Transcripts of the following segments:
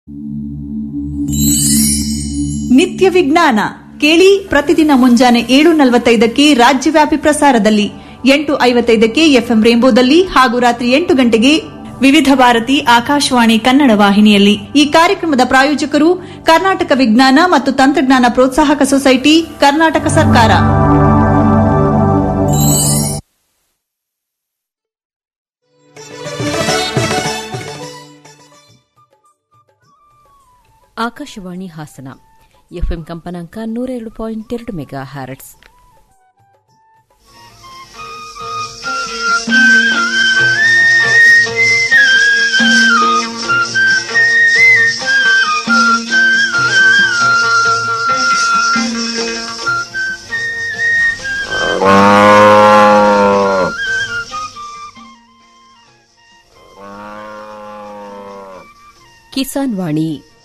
ನಿತ್ಯ ವಿಜ್ಞಾನ ಕೇಳಿ ಪ್ರತಿದಿನ ಮುಂಜಾನೆ ಏಳು ನಲವತ್ತೈದಕ್ಕೆ ರಾಜ್ಯವ್ಯಾಪಿ ಪ್ರಸಾರದಲ್ಲಿ ಎಂಟು ಐವತ್ತೈದಕ್ಕೆ ಎಫ್ಎಂ ರೇಂಬೋದಲ್ಲಿ ಹಾಗೂ ರಾತ್ರಿ ಎಂಟು ಗಂಟೆಗೆ ವಿವಿಧ ಭಾರತಿ ಆಕಾಶವಾಣಿ ಕನ್ನಡ ವಾಹಿನಿಯಲ್ಲಿ ಈ ಕಾರ್ಯಕ್ರಮದ ಪ್ರಾಯೋಜಕರು ಕರ್ನಾಟಕ ವಿಜ್ಞಾನ ಮತ್ತು ತಂತ್ರಜ್ಞಾನ ಪ್ರೋತ್ಸಾಹಕ ಸೊಸೈಟಿ ಕರ್ನಾಟಕ ಸರ್ಕಾರ ಆಕಾಶವಾಣಿ ಹಾಸನ ಎಫ್ಎಂ ಕಂಪನಾಂಕ ನೂರ ಎರಡು ಪಾಯಿಂಟ್ ಎರಡು ಮೆಗಾ ಹ್ಯಾರಟ್ಸ್ ಕಿಸಾನ್ ವಾಣಿ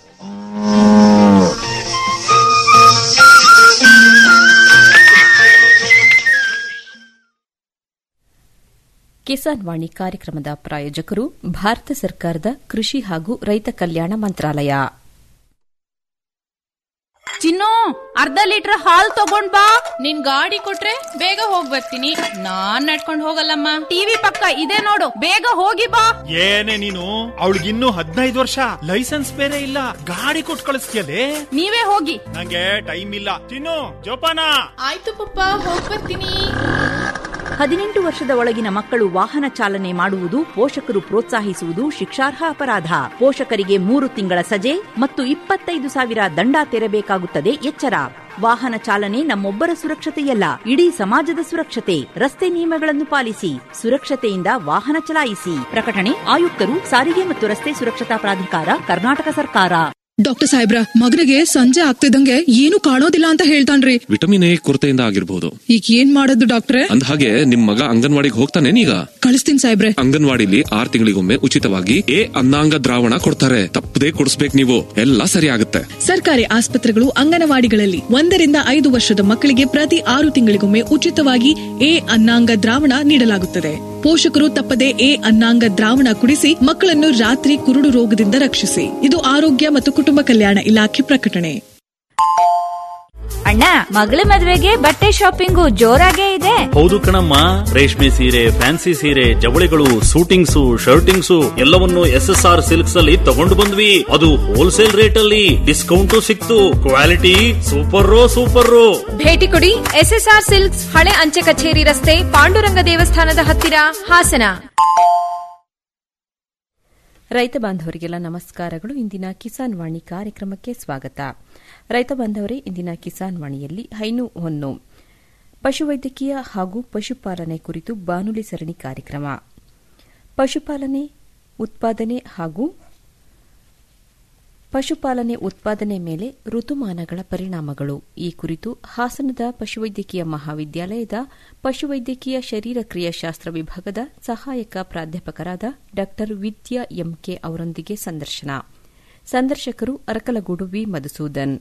ಕಿಸಾನ್ ವಾಣಿ ಕಾರ್ಯಕ್ರಮದ ಪ್ರಾಯೋಜಕರು ಭಾರತ ಸರ್ಕಾರದ ಕೃಷಿ ಹಾಗೂ ರೈತ ಕಲ್ಯಾಣ ಮಂತ್ರಾಲಯ ಚಿನ್ನು ಅರ್ಧ ಲೀಟರ್ ಹಾಲ್ ತಗೊಂಡ್ ಬಾ ನಿನ್ ಗಾಡಿ ಕೊಟ್ರೆ ಬೇಗ ಹೋಗ್ ಬರ್ತೀನಿ ನಾನ್ ನಡ್ಕೊಂಡ್ ಹೋಗಲ್ಲಮ್ಮ ಟಿವಿ ಪಕ್ಕ ಇದೆ ನೋಡು ಬೇಗ ಹೋಗಿ ಬಾ ಏನೇ ನೀನು ಅವಳಿಗಿನ್ನೂ ಹದಿನೈದು ವರ್ಷ ಲೈಸೆನ್ಸ್ ಬೇರೆ ಇಲ್ಲ ಗಾಡಿ ಕೊಟ್ಟು ಕಳಿಸ್ತೀಯಲೇ ನೀವೇ ಹೋಗಿ ನಂಗೆ ಟೈಮ್ ಇಲ್ಲ ಚಿನ್ನು ಜೋಪಾನ ಆಯ್ತು ಪಪ್ಪ ಹೋಗ್ ಬರ್ತೀನಿ ಹದಿನೆಂಟು ವರ್ಷದ ಒಳಗಿನ ಮಕ್ಕಳು ವಾಹನ ಚಾಲನೆ ಮಾಡುವುದು ಪೋಷಕರು ಪ್ರೋತ್ಸಾಹಿಸುವುದು ಶಿಕ್ಷಾರ್ಹ ಅಪರಾಧ ಪೋಷಕರಿಗೆ ಮೂರು ತಿಂಗಳ ಸಜೆ ಮತ್ತು ಇಪ್ಪತ್ತೈದು ಸಾವಿರ ದಂಡ ತೆರಬೇಕಾಗುತ್ತದೆ ಎಚ್ಚರ ವಾಹನ ಚಾಲನೆ ನಮ್ಮೊಬ್ಬರ ಸುರಕ್ಷತೆಯಲ್ಲ ಇಡೀ ಸಮಾಜದ ಸುರಕ್ಷತೆ ರಸ್ತೆ ನಿಯಮಗಳನ್ನು ಪಾಲಿಸಿ ಸುರಕ್ಷತೆಯಿಂದ ವಾಹನ ಚಲಾಯಿಸಿ ಪ್ರಕಟಣೆ ಆಯುಕ್ತರು ಸಾರಿಗೆ ಮತ್ತು ರಸ್ತೆ ಸುರಕ್ಷತಾ ಪ್ರಾಧಿಕಾರ ಕರ್ನಾಟಕ ಸರ್ಕಾರ ಡಾಕ್ಟರ್ ಸಾಹೇಬ್ರ ಮಗನಿಗೆ ಸಂಜೆ ಆಗ್ತಿದಂಗೆ ಏನು ಕಾಣೋದಿಲ್ಲ ಅಂತ ಹೇಳ್ತಾನ್ರಿ ವಿಟಮಿನ್ ಎ ಕೊರತೆಯಿಂದ ಆಗಿರ್ಬೋದು ಈಗ ಏನ್ ಮಾಡೋದು ಡಾಕ್ಟ್ರೆ ಅಂದ ಹಾಗೆ ನಿಮ್ ಮಗ ಅಂಗನವಾಡಿಗೆ ಹೋಗ್ತಾನೇನೀಗ ಕಳಿಸ್ತೀನಿ ಸಾಹೇಬ್ರೆ ಅಂಗನವಾಡಿಲಿ ಆರ್ ತಿಂಗಳಿಗೊಮ್ಮೆ ಉಚಿತವಾಗಿ ಎ ಅನ್ನಾಂಗ ದ್ರಾವಣ ಕೊಡ್ತಾರೆ ತಪ್ಪದೇ ಕೊಡಿಸ್ಬೇಕು ನೀವು ಎಲ್ಲ ಸರಿ ಆಗುತ್ತೆ ಸರ್ಕಾರಿ ಆಸ್ಪತ್ರೆಗಳು ಅಂಗನವಾಡಿಗಳಲ್ಲಿ ಒಂದರಿಂದ ಐದು ವರ್ಷದ ಮಕ್ಕಳಿಗೆ ಪ್ರತಿ ಆರು ತಿಂಗಳಿಗೊಮ್ಮೆ ಉಚಿತವಾಗಿ ಎ ಅನ್ನಾಂಗ ದ್ರಾವಣ ನೀಡಲಾಗುತ್ತದೆ ಪೋಷಕರು ತಪ್ಪದೆ ಎ ಅನ್ನಾಂಗ ದ್ರಾವಣ ಕುಡಿಸಿ ಮಕ್ಕಳನ್ನು ರಾತ್ರಿ ಕುರುಡು ರೋಗದಿಂದ ರಕ್ಷಿಸಿ ಇದು ಆರೋಗ್ಯ ಮತ್ತು ಕುಟುಂಬ ಕಲ್ಯಾಣ ಇಲಾಖೆ ಪ್ರಕಟಣೆ ಅಣ್ಣ ಮಗಳ ಮದ್ವೆಗೆ ಬಟ್ಟೆ ಶಾಪಿಂಗು ಜೋರಾಗೇ ಇದೆ ಹೌದು ಕಣಮ್ಮ ರೇಷ್ಮೆ ಸೀರೆ ಫ್ಯಾನ್ಸಿ ಸೀರೆ ಜವಳಿಗಳು ಸೂಟಿಂಗ್ಸು ಶರ್ಟಿಂಗ್ಸು ಎಲ್ಲವನ್ನು ಎಸ್ ಎಸ್ ಆರ್ ಸಿಲ್ಕ್ಸ್ ಅಲ್ಲಿ ತಗೊಂಡು ಬಂದ್ವಿ ಅದು ಹೋಲ್ಸೇಲ್ ರೇಟ್ ಅಲ್ಲಿ ಡಿಸ್ಕೌಂಟು ಸಿಕ್ತು ಕ್ವಾಲಿಟಿ ಸೂಪರ್ ಸೂಪರ್ ಭೇಟಿ ಕೊಡಿ ಎಸ್ಎಸ್ಆರ್ ಸಿಲ್ಕ್ಸ್ ಹಳೆ ಅಂಚೆ ಕಚೇರಿ ರಸ್ತೆ ಪಾಂಡುರಂಗ ದೇವಸ್ಥಾನದ ಹತ್ತಿರ ಹಾಸನ ರೈತ ಬಾಂಧವರಿಗೆಲ್ಲ ನಮಸ್ಕಾರಗಳು ಇಂದಿನ ಕಿಸಾನ್ ವಾಣಿ ಕಾರ್ಯಕ್ರಮಕ್ಕೆ ಸ್ವಾಗತ ರೈತ ಬಾಂಧವರೇ ಇಂದಿನ ಕಿಸಾನ್ ವಾಣಿಯಲ್ಲಿ ಹೈನು ಹೊನ್ನು ಪಶುವೈದ್ಯಕೀಯ ಹಾಗೂ ಪಶುಪಾಲನೆ ಕುರಿತು ಬಾನುಲಿ ಸರಣಿ ಕಾರ್ಯಕ್ರಮ ಪಶುಪಾಲನೆ ಉತ್ಪಾದನೆ ಹಾಗೂ ಪಶುಪಾಲನೆ ಉತ್ಪಾದನೆ ಮೇಲೆ ಋತುಮಾನಗಳ ಪರಿಣಾಮಗಳು ಈ ಕುರಿತು ಹಾಸನದ ಪಶುವೈದ್ಯಕೀಯ ಮಹಾವಿದ್ಯಾಲಯದ ಪಶುವೈದ್ಯಕೀಯ ಶರೀರ ಕ್ರಿಯಾಶಾಸ್ತ್ರ ವಿಭಾಗದ ಸಹಾಯಕ ಪ್ರಾಧ್ಯಾಪಕರಾದ ಡಾ ವಿದ್ಯಾ ಎಂಕೆ ಅವರೊಂದಿಗೆ ಸಂದರ್ಶನ ಸಂದರ್ಶಕರು ಅರಕಲಗೂಡು ವಿ ಮಧುಸೂದನ್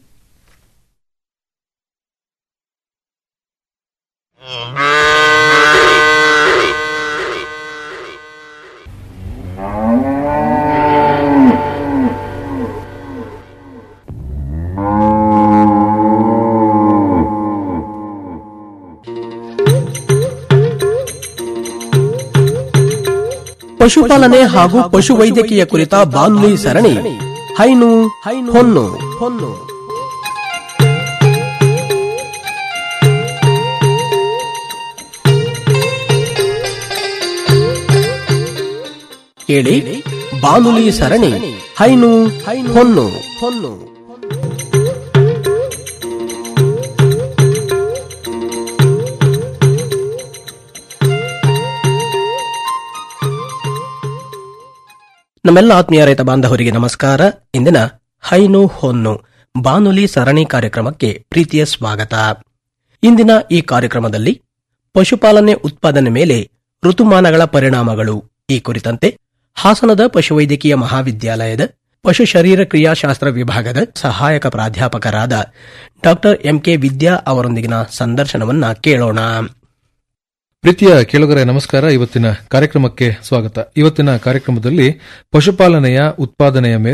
ಪಶುಪಾಲನೆ ಹಾಗೂ ಪಶುವೈದ್ಯಕೀಯ ಕುರಿತ ಬಾನುಲಿ ಸರಣಿ ಹೈನು ಹೊನ್ನು ಹೊನ್ನು ಕೇಳಿ ಬಾನುಲಿ ಸರಣಿ ಹೈನು ಹೊನ್ನು ಹೊನ್ನು ನಮ್ಮೆಲ್ಲ ಆತ್ಮೀಯ ರೈತ ಬಾಂಧವರಿಗೆ ನಮಸ್ಕಾರ ಇಂದಿನ ಹೈನು ಹೊನ್ನು ಬಾನುಲಿ ಸರಣಿ ಕಾರ್ಯಕ್ರಮಕ್ಕೆ ಪ್ರೀತಿಯ ಸ್ವಾಗತ ಇಂದಿನ ಈ ಕಾರ್ಯಕ್ರಮದಲ್ಲಿ ಪಶುಪಾಲನೆ ಉತ್ಪಾದನೆ ಮೇಲೆ ಋತುಮಾನಗಳ ಪರಿಣಾಮಗಳು ಈ ಕುರಿತಂತೆ ಹಾಸನದ ಪಶುವೈದ್ಯಕೀಯ ಮಹಾವಿದ್ಯಾಲಯದ ಪಶು ಶರೀರ ಕ್ರಿಯಾಶಾಸ್ತ್ರ ವಿಭಾಗದ ಸಹಾಯಕ ಪ್ರಾಧ್ಯಾಪಕರಾದ ಡಾಕ್ಟರ್ ಎಂಕೆ ವಿದ್ಯಾ ಅವರೊಂದಿಗಿನ ಸಂದರ್ಶನವನ್ನ ಕೇಳೋಣ ಪ್ರೀತಿಯ ಕೇಳುಗರೆ ನಮಸ್ಕಾರ ಇವತ್ತಿನ ಕಾರ್ಯಕ್ರಮಕ್ಕೆ ಸ್ವಾಗತ ಇವತ್ತಿನ ಕಾರ್ಯಕ್ರಮದಲ್ಲಿ ಪಶುಪಾಲನೆಯ ಉತ್ಪಾದನೆಯ ಮೇಲೆ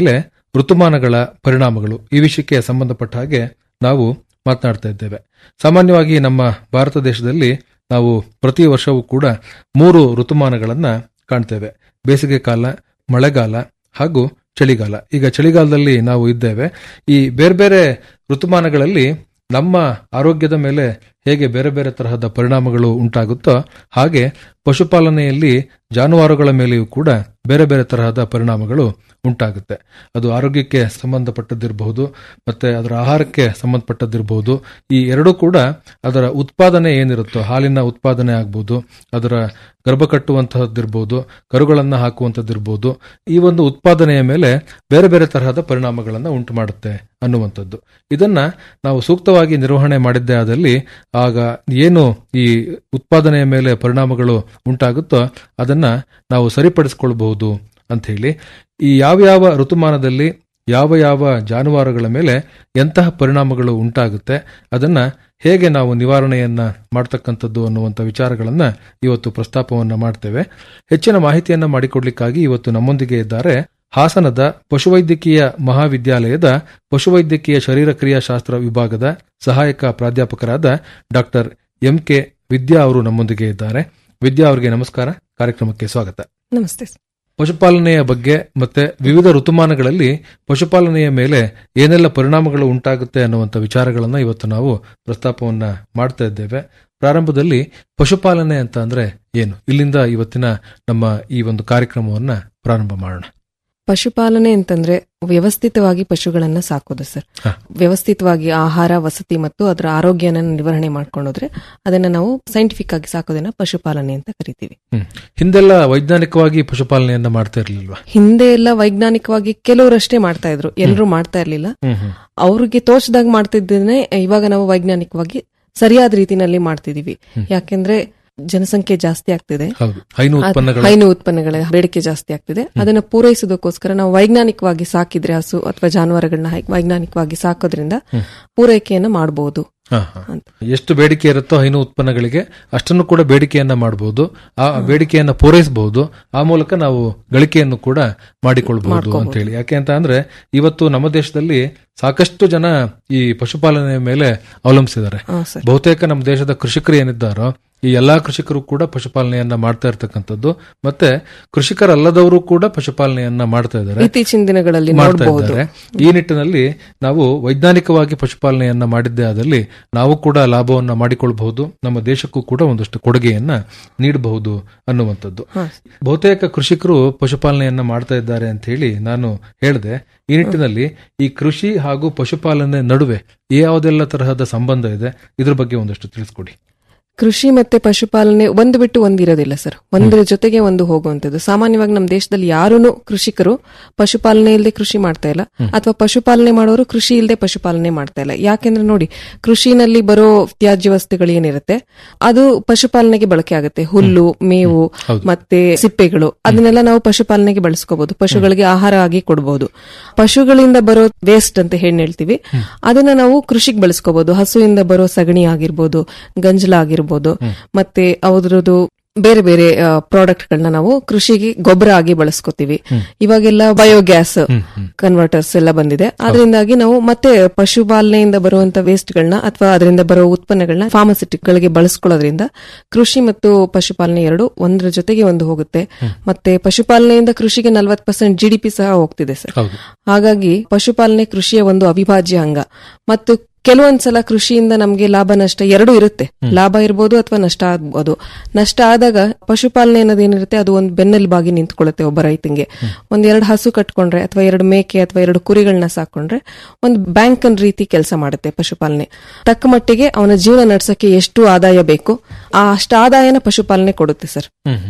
ಋತುಮಾನಗಳ ಪರಿಣಾಮಗಳು ಈ ವಿಷಯಕ್ಕೆ ಸಂಬಂಧಪಟ್ಟ ಹಾಗೆ ನಾವು ಮಾತನಾಡ್ತಾ ಇದ್ದೇವೆ ಸಾಮಾನ್ಯವಾಗಿ ನಮ್ಮ ಭಾರತ ದೇಶದಲ್ಲಿ ನಾವು ಪ್ರತಿ ವರ್ಷವೂ ಕೂಡ ಮೂರು ಋತುಮಾನಗಳನ್ನ ಕಾಣ್ತೇವೆ ಬೇಸಿಗೆ ಕಾಲ ಮಳೆಗಾಲ ಹಾಗೂ ಚಳಿಗಾಲ ಈಗ ಚಳಿಗಾಲದಲ್ಲಿ ನಾವು ಇದ್ದೇವೆ ಈ ಬೇರೆ ಬೇರೆ ಋತುಮಾನಗಳಲ್ಲಿ ನಮ್ಮ ಆರೋಗ್ಯದ ಮೇಲೆ ಹೇಗೆ ಬೇರೆ ಬೇರೆ ತರಹದ ಪರಿಣಾಮಗಳು ಉಂಟಾಗುತ್ತೋ ಹಾಗೆ ಪಶುಪಾಲನೆಯಲ್ಲಿ ಜಾನುವಾರುಗಳ ಮೇಲೆಯೂ ಕೂಡ ಬೇರೆ ಬೇರೆ ತರಹದ ಪರಿಣಾಮಗಳು ಉಂಟಾಗುತ್ತೆ ಅದು ಆರೋಗ್ಯಕ್ಕೆ ಸಂಬಂಧಪಟ್ಟದ್ದಿರಬಹುದು ಮತ್ತೆ ಅದರ ಆಹಾರಕ್ಕೆ ಸಂಬಂಧಪಟ್ಟದ್ದಿರಬಹುದು ಈ ಎರಡೂ ಕೂಡ ಅದರ ಉತ್ಪಾದನೆ ಏನಿರುತ್ತೋ ಹಾಲಿನ ಉತ್ಪಾದನೆ ಆಗ್ಬೋದು ಅದರ ಗರ್ಭ ಕಟ್ಟುವಂತಹದ್ದಿರ್ಬೋದು ಕರುಗಳನ್ನ ಹಾಕುವಂಥದ್ದಿರ್ಬೋದು ಈ ಒಂದು ಉತ್ಪಾದನೆಯ ಮೇಲೆ ಬೇರೆ ಬೇರೆ ತರಹದ ಪರಿಣಾಮಗಳನ್ನು ಉಂಟು ಮಾಡುತ್ತೆ ಅನ್ನುವಂಥದ್ದು ಇದನ್ನ ನಾವು ಸೂಕ್ತವಾಗಿ ನಿರ್ವಹಣೆ ಮಾಡಿದ್ದೇ ಆದಲ್ಲಿ ಆಗ ಏನು ಈ ಉತ್ಪಾದನೆಯ ಮೇಲೆ ಪರಿಣಾಮಗಳು ಉಂಟಾಗುತ್ತೋ ಅದನ್ನ ನಾವು ಸರಿಪಡಿಸಿಕೊಳ್ಬಹುದು ಅಂತ ಹೇಳಿ ಈ ಯಾವ ಯಾವ ಋತುಮಾನದಲ್ಲಿ ಯಾವ ಯಾವ ಜಾನುವಾರುಗಳ ಮೇಲೆ ಎಂತಹ ಪರಿಣಾಮಗಳು ಉಂಟಾಗುತ್ತೆ ಅದನ್ನ ಹೇಗೆ ನಾವು ನಿವಾರಣೆಯನ್ನ ಮಾಡ್ತಕ್ಕಂಥದ್ದು ಅನ್ನುವಂಥ ವಿಚಾರಗಳನ್ನ ಇವತ್ತು ಪ್ರಸ್ತಾಪವನ್ನ ಮಾಡ್ತೇವೆ ಹೆಚ್ಚಿನ ಮಾಹಿತಿಯನ್ನ ಮಾಡಿಕೊಡ್ಲಿಕ್ಕಾಗಿ ಇವತ್ತು ನಮ್ಮೊಂದಿಗೆ ಇದ್ದಾರೆ ಹಾಸನದ ಪಶುವೈದ್ಯಕೀಯ ಮಹಾವಿದ್ಯಾಲಯದ ಪಶುವೈದ್ಯಕೀಯ ಶರೀರ ಕ್ರಿಯಾಶಾಸ್ತ್ರ ವಿಭಾಗದ ಸಹಾಯಕ ಪ್ರಾಧ್ಯಾಪಕರಾದ ಡಾಕ್ಟರ್ ಎಂ ಕೆ ವಿದ್ಯಾ ಅವರು ನಮ್ಮೊಂದಿಗೆ ಇದ್ದಾರೆ ವಿದ್ಯಾ ಅವರಿಗೆ ನಮಸ್ಕಾರ ಕಾರ್ಯಕ್ರಮಕ್ಕೆ ಸ್ವಾಗತ ನಮಸ್ತೆ ಪಶುಪಾಲನೆಯ ಬಗ್ಗೆ ಮತ್ತೆ ವಿವಿಧ ಋತುಮಾನಗಳಲ್ಲಿ ಪಶುಪಾಲನೆಯ ಮೇಲೆ ಏನೆಲ್ಲ ಪರಿಣಾಮಗಳು ಉಂಟಾಗುತ್ತೆ ಅನ್ನುವಂಥ ವಿಚಾರಗಳನ್ನ ಇವತ್ತು ನಾವು ಪ್ರಸ್ತಾಪವನ್ನ ಮಾಡ್ತಾ ಇದ್ದೇವೆ ಪ್ರಾರಂಭದಲ್ಲಿ ಪಶುಪಾಲನೆ ಅಂತ ಅಂದ್ರೆ ಏನು ಇಲ್ಲಿಂದ ಇವತ್ತಿನ ನಮ್ಮ ಈ ಒಂದು ಕಾರ್ಯಕ್ರಮವನ್ನ ಪ್ರಾರಂಭ ಮಾಡೋಣ ಪಶುಪಾಲನೆ ಅಂತಂದ್ರೆ ವ್ಯವಸ್ಥಿತವಾಗಿ ಪಶುಗಳನ್ನ ಸಾಕೋದು ಸರ್ ವ್ಯವಸ್ಥಿತವಾಗಿ ಆಹಾರ ವಸತಿ ಮತ್ತು ಅದರ ಆರೋಗ್ಯನ ನಿರ್ವಹಣೆ ಮಾಡ್ಕೊಂಡೋದ್ರೆ ಅದನ್ನ ನಾವು ಸೈಂಟಿಫಿಕ್ ಆಗಿ ಸಾಕೋದನ್ನ ಪಶುಪಾಲನೆ ಅಂತ ಕರಿತೀವಿ ಹ್ಮ್. ಹಿಂದೆಲ್ಲ ವೈಜ್ಞಾನಿಕವಾಗಿ ಪಶುಪಾಲನೆಯನ್ನ ಮಾಡ್ತಾ ಇರ್ಲಿಲ್ವಾ ಹಿಂದೆ ಎಲ್ಲ ವೈಜ್ಞಾನಿಕವಾಗಿ ಕೆಲವರಷ್ಟೇ ಮಾಡ್ತಾ ಇದ್ರು ಎಲ್ಲರೂ ಮಾಡ್ತಾ ಇರ್ಲಿಲ್ಲ ಹ್ಮ್ ಹ್ಮ್ ಅವ್ರಿಗೆ ತೋಚದಾಗ ಮಾಡ್ತಿದ್ದೇನೆ ಇವಾಗ ನಾವು ವೈಜ್ಞಾನಿಕವಾಗಿ ಸರಿಯಾದ ರೀತಿನಲ್ಲಿ ಮಾಡ್ತಿದೀವಿ ಯಾಕೆಂದ್ರೆ ಜನಸಂಖ್ಯೆ ಜಾಸ್ತಿ ಆಗ್ತಿದೆ ಹೌದು ಹೈನು ಅದ್- ಉತ್ಪನ್ನಗಳ ಹೈನು ಉತ್ಪನ್ನಗಳ ಬೇಡಿಕೆ ಜಾಸ್ತಿ ಆಗ್ತಿದೆ ಅದನ್ನ ಪೂರೈಸೋದಕ್ಕೋಸ್ಕರ ನಾವು ವೈಜ್ಞಾನಿಕವಾಗಿ ಸಾಕಿದ್ರೆ ಹಸು ಅಥವಾ ಜಾನುವಾರುಗಳನ್ನ ಹೈ- ವೈಜ್ಞಾನಿಕವಾಗಿ ಸಾಕೋದ್ರಿಂದ ಪೂರೈಕೆಯನ್ನ ಮಾಡಬಹುದು ಹಾ, ಹಾ. ಎಷ್ಟು ಬೇಡಿಕೆ ಇರುತ್ತೋ ಹೈನು ಉತ್ಪನ್ನಗಳಿಗೆ ಅಷ್ಟನ್ನು ಕೂಡ ಬೇಡಿಕೆಯನ್ನ ಮಾಡಬಹುದು ಆ ಬೇಡಿಕೆಯನ್ನ ಪೂರೈಸಬಹುದು ಆ ಮೂಲಕ ನಾವು ಗಳಿಕೆಯನ್ನು ಕೂಡ ಮಾಡಿಕೊಳ್ಬಹುದು ಅಂತ ಹೇಳಿ ಯಾಕೆ ಅಂತ ಅಂದ್ರೆ ಇವತ್ತು ನಮ್ಮ ದೇಶದಲ್ಲಿ ಸಾಕಷ್ಟು ಜನ ಈ ಪಶುಪಾಲನೆಯ ಮೇಲೆ ಅವಲಂಬಿಸಿದ್ದಾರೆ ಹಾ, ಸರ್. ಬಹುತೇಕ ನಮ್ಮ ದೇಶದ ಕೃಷಿಕರು ಏನಿದ್ದಾರೋ ಈ ಎಲ್ಲಾ ಕೃಷಿಕರು ಕೂಡ ಪಶುಪಾಲನೆಯನ್ನ ಮಾಡ್ತಾ ಇರ್ತಕ್ಕಂಥದ್ದು ಮತ್ತೆ ಕೃಷಿಕರಲ್ಲದವರು ಕೂಡ ಪಶುಪಾಲನೆಯನ್ನ ಮಾಡ್ತಾ ಇದ್ದಾರೆ ಇತ್ತೀಚಿನ ದಿನಗಳಲ್ಲಿ ಮಾಡ್ತಾ ನೋಡಬಹುದು ಇದ್ದಾರೆ ಈ ನಿಟ್ಟಿನಲ್ಲಿ ನಾವು ವೈಜ್ಞಾನಿಕವಾಗಿ ಪಶುಪಾಲನೆಯನ್ನ ಮಾಡಿದ್ದೇ ಆದಲ್ಲಿ ನಾವು ಕೂಡ ಲಾಭವನ್ನ ಮಾಡಿಕೊಳ್ಬಹುದು ನಮ್ಮ ದೇಶಕ್ಕೂ ಕೂಡ ಒಂದಷ್ಟು ಕೊಡುಗೆಯನ್ನ ನೀಡಬಹುದು ಅನ್ನುವಂಥದ್ದು ಬಹುತೇಕ ಕೃಷಿಕರು ಪಶುಪಾಲನೆಯನ್ನ ಮಾಡ್ತಾ ಇದ್ದಾರೆ ಅಂತ ಹೇಳಿ ನಾನು ಹೇಳಿದೆ ಈ ನಿಟ್ಟಿನಲ್ಲಿ ಈ ಕೃಷಿ ಹಾಗೂ ಪಶುಪಾಲನೆ ನಡುವೆ ಯಾವುದೆಲ್ಲ ತರಹದ ಸಂಬಂಧ ಇದೆ ಇದ್ರ ಬಗ್ಗೆ ಒಂದಷ್ಟು ತಿಳಿಸ್ಕೊಡಿ ಕೃಷಿ ಮತ್ತೆ ಪಶುಪಾಲನೆ ಒಂದು ಬಿಟ್ಟು ಒಂದು ಇರೋದಿಲ್ಲ ಸರ್ ಒಂದರ ಜೊತೆಗೆ ಒಂದು ಹೋಗುವಂತದ್ದು ಸಾಮಾನ್ಯವಾಗಿ ನಮ್ಮ ದೇಶದಲ್ಲಿ ಯಾರೂ ಕೃಷಿಕರು ಪಶುಪಾಲನೆ ಇಲ್ಲದೆ ಕೃಷಿ ಮಾಡ್ತಾ ಇಲ್ಲ ಅಥವಾ ಪಶುಪಾಲನೆ ಮಾಡೋರು ಕೃಷಿ ಇಲ್ಲದೆ ಪಶುಪಾಲನೆ ಮಾಡ್ತಾ ಇಲ್ಲ ಯಾಕೆಂದ್ರೆ ನೋಡಿ ಕೃಷಿನಲ್ಲಿ ಬರೋ ತ್ಯಾಜ್ಯ ವಸ್ತುಗಳು ಏನಿರುತ್ತೆ ಅದು ಪಶುಪಾಲನೆಗೆ ಬಳಕೆ ಆಗುತ್ತೆ ಹುಲ್ಲು ಮೇವು ಮತ್ತೆ ಸಿಪ್ಪೆಗಳು ಅದನ್ನೆಲ್ಲ ನಾವು ಪಶುಪಾಲನೆಗೆ ಬಳಸ್ಕೋಬಹುದು ಪಶುಗಳಿಗೆ ಆಹಾರ ಆಗಿ ಕೊಡಬಹುದು ಪಶುಗಳಿಂದ ಬರೋ ವೇಸ್ಟ್ ಅಂತ ಏನ್ ಹೇಳ್ತೀವಿ ಅದನ್ನ ನಾವು ಕೃಷಿಗೆ ಬಳಸ್ಕೋಬಹುದು ಹಸುವಿಂದ ಬರೋ ಸಗಣಿ ಆಗಿರ್ಬೋದು ಗಂಜಲ ಆಗಿರ್ಬೋದು ಮತ್ತೆ ಅದ್ರದ್ದು ಬೇರೆ ಬೇರೆ ಪ್ರಾಡಕ್ಟ್ ಗಳನ್ನ ನಾವು ಕೃಷಿಗೆ ಗೊಬ್ಬರ ಆಗಿ ಬಳಸ್ಕೋತೀವಿ ಇವಾಗೆಲ್ಲ ಬಯೋಗ್ಯಾಸ್ ಕನ್ವರ್ಟರ್ಸ್ ಎಲ್ಲ ಬಂದಿದೆ ಅದರಿಂದಾಗಿ ನಾವು ಮತ್ತೆ ಪಶುಪಾಲನೆಯಿಂದ ಬರುವಂತ ವೇಸ್ಟ್ ಗಳನ್ನ ಅಥವಾ ಅದರಿಂದ ಬರೋ ಉತ್ಪನ್ನಗಳನ್ನ ಫಾರ್ಮಸಿಟಿಕ್ ಗಳಿಗೆ ಬಳಸ್ಕೊಳ್ಳೋದ್ರಿಂದ ಕೃಷಿ ಮತ್ತು ಪಶುಪಾಲನೆ ಎರಡು ಒಂದರ ಜೊತೆಗೆ ಒಂದು ಹೋಗುತ್ತೆ ಮತ್ತೆ ಪಶುಪಾಲನೆಯಿಂದ ಕೃಷಿಗೆ ನಲ್ವತ್ ಪರ್ಸೆಂಟ್ ಜಿಡಿಪಿ ಸಹ ಹೋಗ್ತಿದೆ ಸರ್ ಹಾಗಾಗಿ ಪಶುಪಾಲನೆ ಕೃಷಿಯ ಒಂದು ಅವಿಭಾಜ್ಯ ಅಂಗ ಮತ್ತು ಕೆಲವೊಂದ್ಸಲ ಕೃಷಿಯಿಂದ ನಮಗೆ ಲಾಭ ನಷ್ಟ ಎರಡೂ ಇರುತ್ತೆ ಲಾಭ ಇರ್ಬೋದು ಅಥವಾ ನಷ್ಟ ಆಗ್ಬೋದು ನಷ್ಟ ಆದಾಗ ಪಶುಪಾಲನೆ ಅನ್ನೋದೇನಿರುತ್ತೆ ಅದು ಒಂದು ಬೆನ್ನೆಲುಬಾಗಿ ನಿಂತ್ಕೊಳ್ಳುತ್ತೆ ಒಬ್ಬ ರೈತಂಗೆ ಒಂದ್ ಎರಡು ಹಸು ಕಟ್ಕೊಂಡ್ರೆ ಅಥವಾ ಎರಡು ಮೇಕೆ ಅಥವಾ ಎರಡು ಕುರಿಗಳನ್ನ ಸಾಕೊಂಡ್ರೆ ಒಂದು ಬ್ಯಾಂಕ್ ರೀತಿ ಕೆಲಸ ಮಾಡುತ್ತೆ ಪಶುಪಾಲನೆ ತಕ್ಕ ಮಟ್ಟಿಗೆ ಅವನ ಜೀವನ ನಡೆಸಕ್ಕೆ ಎಷ್ಟು ಆದಾಯ ಬೇಕು ಆ ಅಷ್ಟು ಆದಾಯನ ಪಶುಪಾಲನೆ ಕೊಡುತ್ತೆ ಸರ್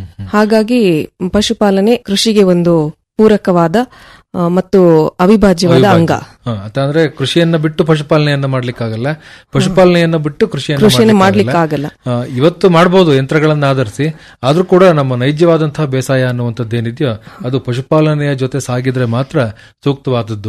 ಹಾಗಾಗಿ ಪಶುಪಾಲನೆ ಕೃಷಿಗೆ ಒಂದು ಪೂರಕವಾದ ಆ, ಮತ್ತು ಅವಿಭಾಜ್ಯವಾದ ಅಂಗ ಹ, ಅಂದ್ರೆ ಕೃಷಿಯನ್ನ ಬಿಟ್ಟು ಪಶುಪಾಲನೆಯನ್ನ ಮಾಡ್ಲಿಕ್ಕಾಗಲ್ಲ ಪಶುಪಾಲನೆಯನ್ನ ಬಿಟ್ಟು ಕೃಷಿಯನ್ನ ಕೃಷಿಯನ್ನ ಮಾಡ್ಲಿಕ್ಕಾಗಲ್ಲ. ಮಾಡ್ಲಿಕ್ಕಾಗಲ್ಲ. ಆ, ಇವತ್ತು ಮಾಡಬಹುದು ಯಂತ್ರಗಳನ್ನ ಆಧರಿಸಿ ಆದ್ರೂ ಕೂಡ ನಮ್ಮ ನೈಜವಾದಂತಹ ಬೇಸಾಯ ಅನ್ನುವಂಥದ್ದು ಏನಿದೆಯೋ ಅದು ಪಶುಪಾಲನೆಯ ಜೊತೆ ಸಾಗಿದ್ರೆ ಮಾತ್ರ ಸೂಕ್ತವಾದದ್ದು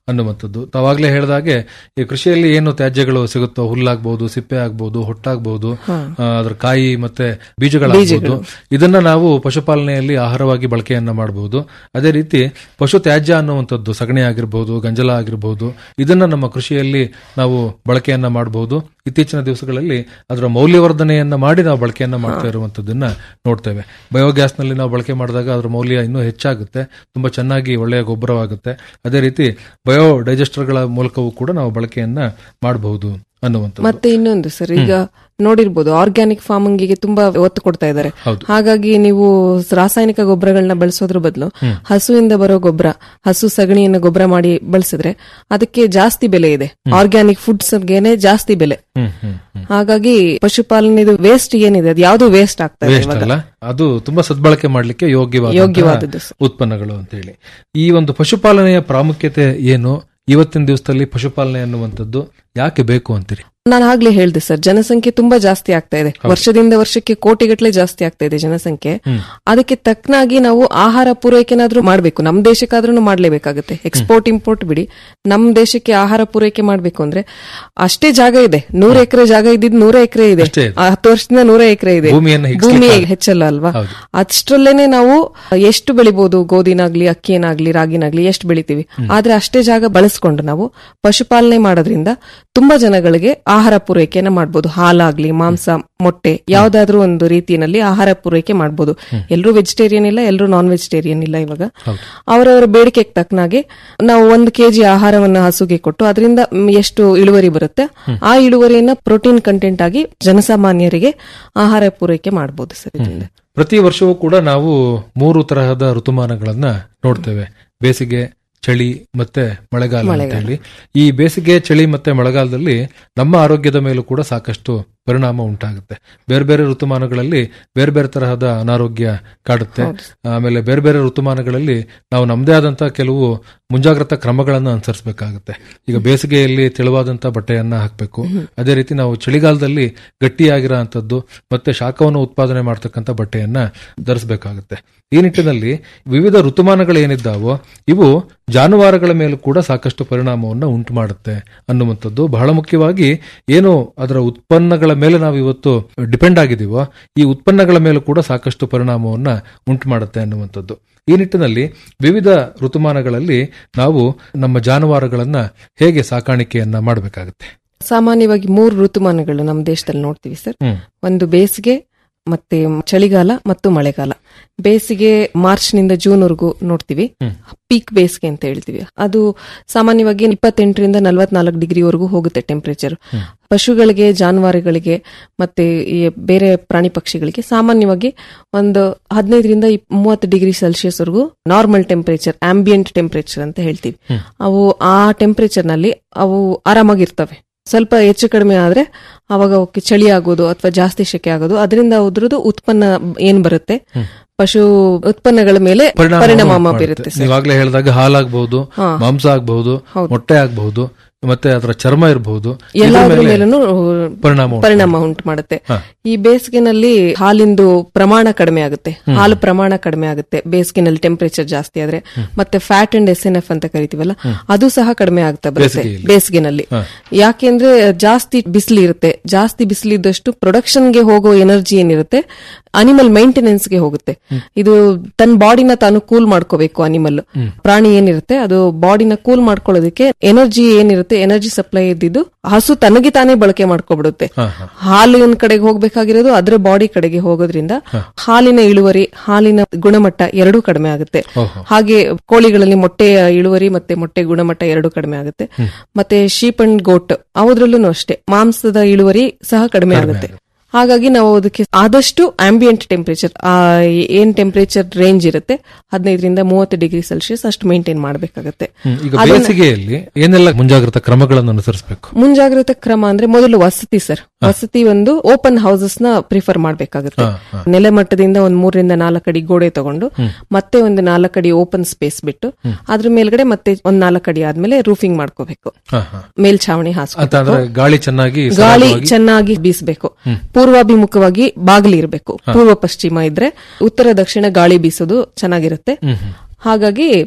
ಅನ್ನುವಂಥದ್ದು ತಾವಾಗ್ಲೇ ಹೇಳಿದಾಗೆ ಈ ಕೃಷಿಯಲ್ಲಿ ಏನು ತ್ಯಾಜ್ಯಗಳು ಸಿಗುತ್ತೋ ಹುಲ್ಲಾಗ್ಬಹುದು ಸಿಪ್ಪೆ ಆಗ್ಬಹುದು ಹೊಟ್ಟಾಗ್ಬಹುದು ಹಾ. ಆ, ಅದ್ರ ಕಾಯಿ ಮತ್ತೆ ಬೀಜಗಳಾಗಬಹುದು ಇದನ್ನ ನಾವು ಪಶುಪಾಲನೆಯಲ್ಲಿ ಆಹಾರವಾಗಿ ಬಳಕೆಯನ್ನ ಮಾಡಬಹುದು ಅದೇ ರೀತಿ ಪಶು ತ್ಯಾಜ್ಯ ಅನ್ನುವಂಥದ್ದು ಸಗಣಿ ಆಗಿರ್ಬೋದು ಗಂಜಲ ಆಗಿರ್ಬೋದು ಇದನ್ನ ನಮ್ಮ ಕೃಷಿಯಲ್ಲಿ ನಾವು ಬಳಕೆಯನ್ನ ಮಾಡಬಹುದು ಇತ್ತೀಚಿನ ದಿವಸಗಳಲ್ಲಿ ಅದರ ಮೌಲ್ಯವರ್ಧನೆಯನ್ನ ಮಾಡಿ ನಾವು ಬಳಕೆಯನ್ನ ಮಾಡ್ತಾ ಇರುವಂತದ್ದನ್ನ ನೋಡ್ತೇವೆ ಬಯೋಗ್ಯಾಸ್ ನಲ್ಲಿ ನಾವು ಬಳಕೆ ಮಾಡಿದಾಗ ಅದರ ಮೌಲ್ಯ ಇನ್ನೂ ಹೆಚ್ಚಾಗುತ್ತೆ ತುಂಬಾ ಚೆನ್ನಾಗಿ ಒಳ್ಳೆಯ ಗೊಬ್ಬರವಾಗುತ್ತೆ ಅದೇ ರೀತಿ ಬಯೋ ಡೈಜೆಸ್ಟರ್ಗಳ ಮೂಲಕವೂ ಕೂಡ ನಾವು ಬಳಕೆಯನ್ನ ಮಾಡಬಹುದು ಅನ್ನುವಂಥದ್ದು ಮತ್ತೆ ಇನ್ನೊಂದು ಸರ್ ಈಗ ನೋಡಿರ್ಬೋದು ಆರ್ಗ್ಯಾನಿಕ್ ಫಾರ್ಮಿಂಗ್ ತುಂಬಾ ಒತ್ತು ಕೊಡ್ತಾ ಇದ್ದಾರೆ ಹೌದು. ಹಾಗಾಗಿ ನೀವು ರಾಸಾಯನಿಕ ಗೊಬ್ಬರಗಳನ್ನ ಬಳಸೋದ್ರ ಬದಲು ಹಸುವಿಂದ ಬರೋ ಗೊಬ್ಬರ ಹಸು ಸಗಣಿಯನ್ನ ಗೊಬ್ಬರ ಮಾಡಿ ಬಳಸಿದ್ರೆ ಅದಕ್ಕೆ ಜಾಸ್ತಿ ಬೆಲೆ ಇದೆ ಆರ್ಗ್ಯಾನಿಕ್ ಫುಡ್ಸ್ ಗೆನೆ ಜಾಸ್ತಿ ಬೆಲೆ ಹ್ಮ್ ಹ್ಮ್ ಹ್ಮ್ ಹಾಗಾಗಿ ಪಶುಪಾಲನೆದು ವೇಸ್ಟ್ ಏನಿದೆ ಅದು ಯಾವುದು ವೇಸ್ಟ್ ಆಗ್ತಾ ಇದೆ ವೇಸ್ಟ್ ಇವಾಗ ಅಲ್ಲ ಅದು ತುಂಬಾ ಸದ್ಬಳಕೆ ಮಾಡ್ಲಿಕ್ಕೆ ಯೋಗ್ಯವಾದ ಯೋಗ್ಯವಾದದ್ದು ಸರ್. ಉತ್ಪನ್ನಗಳು ಅಂತ ಹೇಳಿ ಈ ಒಂದು ಪಶುಪಾಲನೆಯ ಪ್ರಾಮುಖ್ಯತೆ ಏನು ಇವತ್ತಿನ ದಿವಸದಲ್ಲಿ ಪಶುಪಾಲನೆ ಅನ್ನುವಂಥದ್ದು ಯಾಕೆ ಬೇಕು ಅಂತೀರಿ ನಾನು ಆಗ್ಲೇ ಹೇಳ್ದೆ ಸರ್ ಜನಸಂಖ್ಯೆ ತುಂಬಾ ಜಾಸ್ತಿ ಆಗ್ತಾ ಇದೆ ವರ್ಷದಿಂದ ವರ್ಷಕ್ಕೆ ಕೋಟಿಗಟ್ಟಲೆ ಜಾಸ್ತಿ ಆಗ್ತಾ ಇದೆ ಜನಸಂಖ್ಯೆ ಅದಕ್ಕೆ ತಕ್ಕನಾಗಿ ನಾವು ಆಹಾರ ಪೂರೈಕೆನಾದ್ರೂ ಮಾಡ್ಬೇಕು ನಮ್ ದೇಶಕ್ಕಾದ್ರೂ ಮಾಡ್ಲೇಬೇಕಾಗುತ್ತೆ ಎಕ್ಸ್ಪೋರ್ಟ್ ಇಂಪೋರ್ಟ್ ಬಿಡಿ ನಮ್ ದೇಶಕ್ಕೆ ಆಹಾರ ಪೂರೈಕೆ ಮಾಡ್ಬೇಕು ಅಂದ್ರೆ ಅಷ್ಟೇ ಜಾಗ ಇದೆ ನೂರ ಎಕರೆ ಜಾಗ ಇದ್ದಿದ್ ನೂರ ಎಕರೆ ಇದೆ ಅಷ್ಟೇ ಇದೆ. ಆ, ಹತ್ತು ವರ್ಷದಿಂದ ನೂರ ಎಕರೆ ಇದೆ ಭೂಮಿಯನ್ನ ಭೂಮಿ ಹಿಗ್ಸ್ಲಿಕ್ಕೆ ಹೆಚ್ಚಲ್ಲ ಅಲ್ವಾ ಹೌದು. ಅಷ್ಟರಲ್ಲೇನೆ ನಾವು ಎಷ್ಟು ಬೆಳಿಬಹುದು ಗೋಧಿನಾಗ್ಲಿ ಅಕ್ಕಿಯನ್ನಾಗ್ಲಿ ರಾಗಿನಾಗ್ಲಿ ಎಷ್ಟು ಬೆಳಿತೀವಿ ಆದ್ರೆ ಅಷ್ಟೇ ಜಾಗ ಬಳಸ್ಕೊಂಡು ನಾವು ಪಶುಪಾಲನೆ ಮಾಡೋದ್ರಿಂದ ತುಂಬಾ ಜನಗಳಿಗೆ ಆಹಾರ ಪೂರೈಕೆಯನ್ನ ಮಾಡ್ಬೋದು ಹಾಲಾಗ್ಲಿ ಮಾಂಸ ಮೊಟ್ಟೆ ಯಾವ್ದಾದ್ರೂ ಒಂದು ರೀತಿಯಲ್ಲಿ ಆಹಾರ ಪೂರೈಕೆ ಮಾಡ್ಬೋದು ಎಲ್ಲರೂ ವೆಜಿಟೇರಿಯನ್ ಇಲ್ಲ ಎಲ್ಲರೂ ನಾನ್ ವೆಜಿಟೇರಿಯನ್ ಇಲ್ಲ ಇವಾಗ ಅವರವರ ಬೇಡಿಕೆಗೆ ತಕ್ಕನಾಗೆ ನಾವು ಒಂದು ಕೆಜಿ ಆಹಾರವನ್ನ ಹಸುಗೆ ಕೊಟ್ಟು ಅದರಿಂದ ಎಷ್ಟು ಇಳುವರಿ ಬರುತ್ತೆ ಆ ಇಳುವರಿಯನ್ನ ಪ್ರೋಟೀನ್ ಕಂಟೆಂಟ್ ಆಗಿ ಜನಸಾಮಾನ್ಯರಿಗೆ ಆಹಾರ ಪೂರೈಕೆ ಮಾಡಬಹುದು ಸರ್ ಇದರಿಂದ ಪ್ರತಿ ವರ್ಷವೂ ಕೂಡ ನಾವು ಮೂರು ತರಹದ ಋತುಮಾನಗಳನ್ನ ನೋಡ್ತೇವೆ ಬೇಸಿಗೆ ಚಳಿ ಮತ್ತೆ ಮಳೆಗಾಲ ಅಂತ ಹೇಳಿ ಈ ಬೇಸಿಗೆ ಚಳಿ ಮತ್ತೆ ಮಳೆಗಾಲದಲ್ಲಿ ನಮ್ಮ ಆರೋಗ್ಯದ ಮೇಲೂ ಕೂಡ ಸಾಕಷ್ಟು ಪರಿಣಾಮ ಉಂಟಾಗುತ್ತೆ ಬೇರೆ ಬೇರೆ ಋತುಮಾನಗಳಲ್ಲಿ ಬೇರೆ ಬೇರೆ ತರಹದ ಅನಾರೋಗ್ಯ ಕಾಡುತ್ತೆ ಆಮೇಲೆ ಬೇರೆ ಬೇರೆ ಋತುಮಾನಗಳಲ್ಲಿ ನಾವು ನಮ್ಮದೇ ಆದಂತಹ ಕೆಲವು ಮುಂಜಾಗ್ರತಾ ಕ್ರಮಗಳನ್ನು ಅನುಸರಿಸಬೇಕಾಗುತ್ತೆ ಈಗ ಬೇಸಿಗೆಯಲ್ಲಿ ತೆಳುವಾದಂತ ಬಟ್ಟೆಯನ್ನ ಹಾಕಬೇಕು ಅದೇ ರೀತಿ ನಾವು ಚಳಿಗಾಲದಲ್ಲಿ ಗಟ್ಟಿಯಾಗಿರೋ ಅಂಥದ್ದು ಮತ್ತೆ ಶಾಖವನ್ನು ಉತ್ಪಾದನೆ ಮಾಡ್ತಕ್ಕಂಥ ಬಟ್ಟೆಯನ್ನ ಧರಿಸಬೇಕಾಗುತ್ತೆ ಈ ನಿಟ್ಟಿನಲ್ಲಿ ವಿವಿಧ ಋತುಮಾನಗಳು ಏನಿದ್ದಾವೋ ಇವು ಜಾನುವಾರುಗಳ ಮೇಲೂ ಕೂಡ ಸಾಕಷ್ಟು ಪರಿಣಾಮವನ್ನು ಉಂಟು ಮಾಡುತ್ತೆ ಅನ್ನುವಂಥದ್ದು ಬಹಳ ಮುಖ್ಯವಾಗಿ ಏನು ಅದರ ಉತ್ಪನ್ನಗಳ ಮೇಲೆ ನಾವು ಇವತ್ತು ಡಿಪೆಂಡ್ ಆಗಿದ್ದೀವೋ ಈ ಉತ್ಪನ್ನಗಳ ಮೇಲೂ ಕೂಡ ಸಾಕಷ್ಟು ಪರಿಣಾಮವನ್ನ ಉಂಟು ಮಾಡುತ್ತೆ ಅನ್ನುವಂಥದ್ದು ಈ ನಿಟ್ಟಿನಲ್ಲಿ ವಿವಿಧ ಋತುಮಾನಗಳಲ್ಲಿ ನಾವು ನಮ್ಮ ಜಾನುವಾರುಗಳನ್ನ ಹೇಗೆ ಸಾಕಾಣಿಕೆಯನ್ನ ಮಾಡಬೇಕಾಗುತ್ತೆ ಸಾಮಾನ್ಯವಾಗಿ ಮೂರು ಋತುಮಾನಗಳು ನಮ್ಮ ದೇಶದಲ್ಲಿ ನೋಡ್ತೀವಿ ಸರ್ ಹ್ಮ್. ಒಂದು ಬೇಸಿಗೆ ಮತ್ತೆ ಚಳಿಗಾಲ ಮತ್ತು ಮಳೆಗಾಲ ಬೇಸಿಗೆ ಮಾರ್ಚ್ ನಿಂದ ಜೂನ್ ವರೆಗೂ ನೋಡ್ತೀವಿ ಪೀಕ್ ಬೇಸಿಗೆ ಅಂತ ಹೇಳ್ತೀವಿ ಅದು ಸಾಮಾನ್ಯವಾಗಿ ಇಪ್ಪತ್ತೆಂಟರಿಂದ ನಲವತ್ನಾಲ್ಕು ಡಿಗ್ರಿವರೆಗೂ ಹೋಗುತ್ತೆ ಟೆಂಪರೇಚರ್ ಪಶುಗಳಿಗೆ ಜಾನುವಾರುಗಳಿಗೆ ಮತ್ತೆ ಈ ಬೇರೆ ಪ್ರಾಣಿ ಪಕ್ಷಿಗಳಿಗೆ ಸಾಮಾನ್ಯವಾಗಿ ಒಂದು ಹದಿನೈದರಿಂದ ಮೂವತ್ತು ಡಿಗ್ರಿ ಸೆಲ್ಸಿಯಸ್ ವರೆಗೂ ನಾರ್ಮಲ್ ಟೆಂಪರೇಚರ್ ಆಂಬಿಯಂಟ್ ಟೆಂಪರೇಚರ್ ಅಂತ ಹೇಳ್ತೀವಿ ಅವು ಆ ಟೆಂಪರೇಚರ್ ನಲ್ಲಿ ಅವು ಆರಾಮಾಗಿರ್ತವೆ ಸ್ವಲ್ಪ ಹೆಚ್ಚು ಕಡಿಮೆ ಆದ್ರೆ ಅವಾಗ ಅವಕ್ಕೆ ಚಳಿ ಆಗೋದು ಅಥವಾ ಜಾಸ್ತಿ ಶೆಕೆ ಆಗೋದು ಅದರಿಂದ ಅದ್ರದ್ದು ಉತ್ಪನ್ನ ಏನ್ ಬರುತ್ತೆ ಪಶು ಉತ್ಪನ್ನಗಳ ಮೇಲೆ ಪರಿಣಾಮ ಬೀರುತ್ತೆ ಸರ್ ನೀವಾಗ್ಲೇ ಹೇಳಿದಾಗ ಹಾಲಾಗಬಹುದು ಮಾಂಸ ಆಗಬಹುದು ಮೊಟ್ಟೆ ಆಗಬಹುದು ಮತ್ತೆ ಅದರ ಚರ್ಮ ಇರಬಹುದು ಎಲ್ಲಾದ್ರ ಮೇಲೂ ಪರಿಣಾಮ ಉಂಟು ಪರಿಣಾಮ ಉಂಟು ಮಾಡುತ್ತೆ ಈ ಬೇಸಿಗೆನಲ್ಲಿ ಹಾಲಿಂದು ಪ್ರಮಾಣ ಕಡಿಮೆ ಆಗುತ್ತೆ ಹಾಲು ಪ್ರಮಾಣ ಕಡಿಮೆ ಆಗುತ್ತೆ ಬೇಸಿಗೆನಲ್ಲಿ ಟೆಂಪರೇಚರ್ ಜಾಸ್ತಿ ಆದ್ರೆ ಮತ್ತೆ fat and S N F ಅಂತ ಕರಿತೀವಲ್ಲ ಅದು ಸಹ ಕಡಿಮೆ ಆಗ್ತಾ ಬರುತ್ತೆ ಬೇಸಿಗೆಯಲ್ಲಿ. ಬೇಸಿಗೆನಲ್ಲಿ ಯಾಕೆಂದ್ರೆ ಜಾಸ್ತಿ ಬಿಸಿಲು ಇರುತ್ತೆ ಜಾಸ್ತಿ ಬಿಸಿಲಿದ್ದಷ್ಟು ಪ್ರೊಡಕ್ಷನ್ಗೆ ಹೋಗೋ ಎನರ್ಜಿ ಏನಿರುತ್ತೆ ಅನಿಮಲ್ ಮೇಂಟೆನೆನ್ಸ್ ಗೆ ಹೋಗುತ್ತೆ ಇದು ತನ್ನ ಬಾಡಿನ ತಾನು ಕೂಲ್ ಮಾಡ್ಕೋಬೇಕು ಅನಿಮಲ್ ಪ್ರಾಣಿ ಏನಿರುತ್ತೆ ಅದು ಬಾಡಿನ ಕೂಲ್ ಮಾಡ್ಕೊಳ್ಳೋದಕ್ಕೆ ಎನರ್ಜಿ ಏನಿರುತ್ತೆ ಎನರ್ಜಿ ಸಪ್ಲೈ ಇದ್ದಿದ್ದು ಹಸು ತನಗೆ ತಾನೇ ಬಳಕೆ ಮಾಡ್ಕೊಬಿಡುತ್ತೆ ಹಾಲಿನ ಕಡೆಗೆ ಹೋಗ್ಬೇಕಾಗಿರೋದು ಅದರ ಬಾಡಿ ಕಡೆಗೆ ಹೋಗೋದ್ರಿಂದ ಹಾಲಿನ ಇಳುವರಿ ಹಾಲಿನ ಗುಣಮಟ್ಟ ಎರಡೂ ಕಡಿಮೆ ಆಗುತ್ತೆ ಹಾಗೆ ಕೋಳಿಗಳಲ್ಲಿ ಮೊಟ್ಟೆಯ ಇಳುವರಿ ಮತ್ತೆ ಮೊಟ್ಟೆ ಗುಣಮಟ್ಟ ಎರಡೂ ಕಡಿಮೆ ಆಗುತ್ತೆ ಮತ್ತೆ ಶೀಪ್ ಅಂಡ್ ಗೋಟ್ ಅವುದ್ರಲ್ಲೂ ಅಷ್ಟೇ ಮಾಂಸದ ಇಳುವರಿ ಸಹ ಕಡಿಮೆ ಆಗುತ್ತೆ ಹಾಗಾಗಿ ನಾವು ಅದಕ್ಕೆ ಆದಷ್ಟು ಆಂಬಿಯಂಟ್ ಟೆಂಪರೇಚರ್ ಏನ್ ಟೆಂಪರೇಚರ್ ರೇಂಜ್ ಇರುತ್ತೆ ಹದಿನೈದರಿಂದ ಮೂವತ್ತು ಡಿಗ್ರಿ ಸೆಲ್ಸಿಯಸ್ ಅಷ್ಟು ಮೇಂಟೈನ್ ಮಾಡಬೇಕಾಗುತ್ತೆ ಹ್ಮ್. ಈಗ ಬೇಸಿಗೆಯಲ್ಲಿ ಏನೆಲ್ಲ ಮುಂಜಾಗ್ರತಾ ಕ್ರಮಗಳನ್ನು ಅನುಸರಿಸಬೇಕು ಮುಂಜಾಗ್ರತಾ ಕ್ರಮ ಅಂದ್ರೆ ಮೊದಲು ವಸತಿ ಸರ್ ವಸತಿ ಒಂದು ಓಪನ್ ಹೌಸಸ್ ನ ಪ್ರಿಫರ್ ಮಾಡಬೇಕಾಗುತ್ತೆ ನೆಲಮಟ್ಟದಿಂದ ಒಂದ್ ಮೂರರಿಂದ ನಾಲ್ಕು ಅಡಿ ಗೋಡೆ ತಗೊಂಡು ಮತ್ತೆ ಒಂದು ನಾಲ್ಕು ಅಡಿ ಓಪನ್ ಸ್ಪೇಸ್ ಬಿಟ್ಟು ಅದ್ರ ಮೇಲ್ಗಡೆ ಮತ್ತೆ ಒಂದ್ ನಾಲ್ಕು ಅಡಿ ಆದ್ಮೇಲೆ ರೂಫಿಂಗ್ ಮಾಡ್ಕೋಬೇಕು ಹಾ, ಹಾ. ಮೇಲ್ಛಾವಣಿ ಹಾಸ್ಬೇಕು ಅಂತಂದ್ರೆ ಗಾಳಿ ಚೆನ್ನಾಗಿ ಗಾಳಿ ಸರಾಗವಾಗಿ- ಚೆನ್ನಾಗಿ ಬೀಸಬೇಕು ಪೂರ್ವಾಭಿಮುಖವಾಗಿ ಬಾಗಿಲು ಇರಬೇಕು ಪೂರ್ವ ಪಶ್ಚಿಮ ಇದ್ರೆ ಉತ್ತರ ದಕ್ಷಿಣ ಗಾಳಿ ಬೀಸೋದು ಚೆನ್ನಾಗಿರುತ್ತೆ ಹಾಗಾಗಿ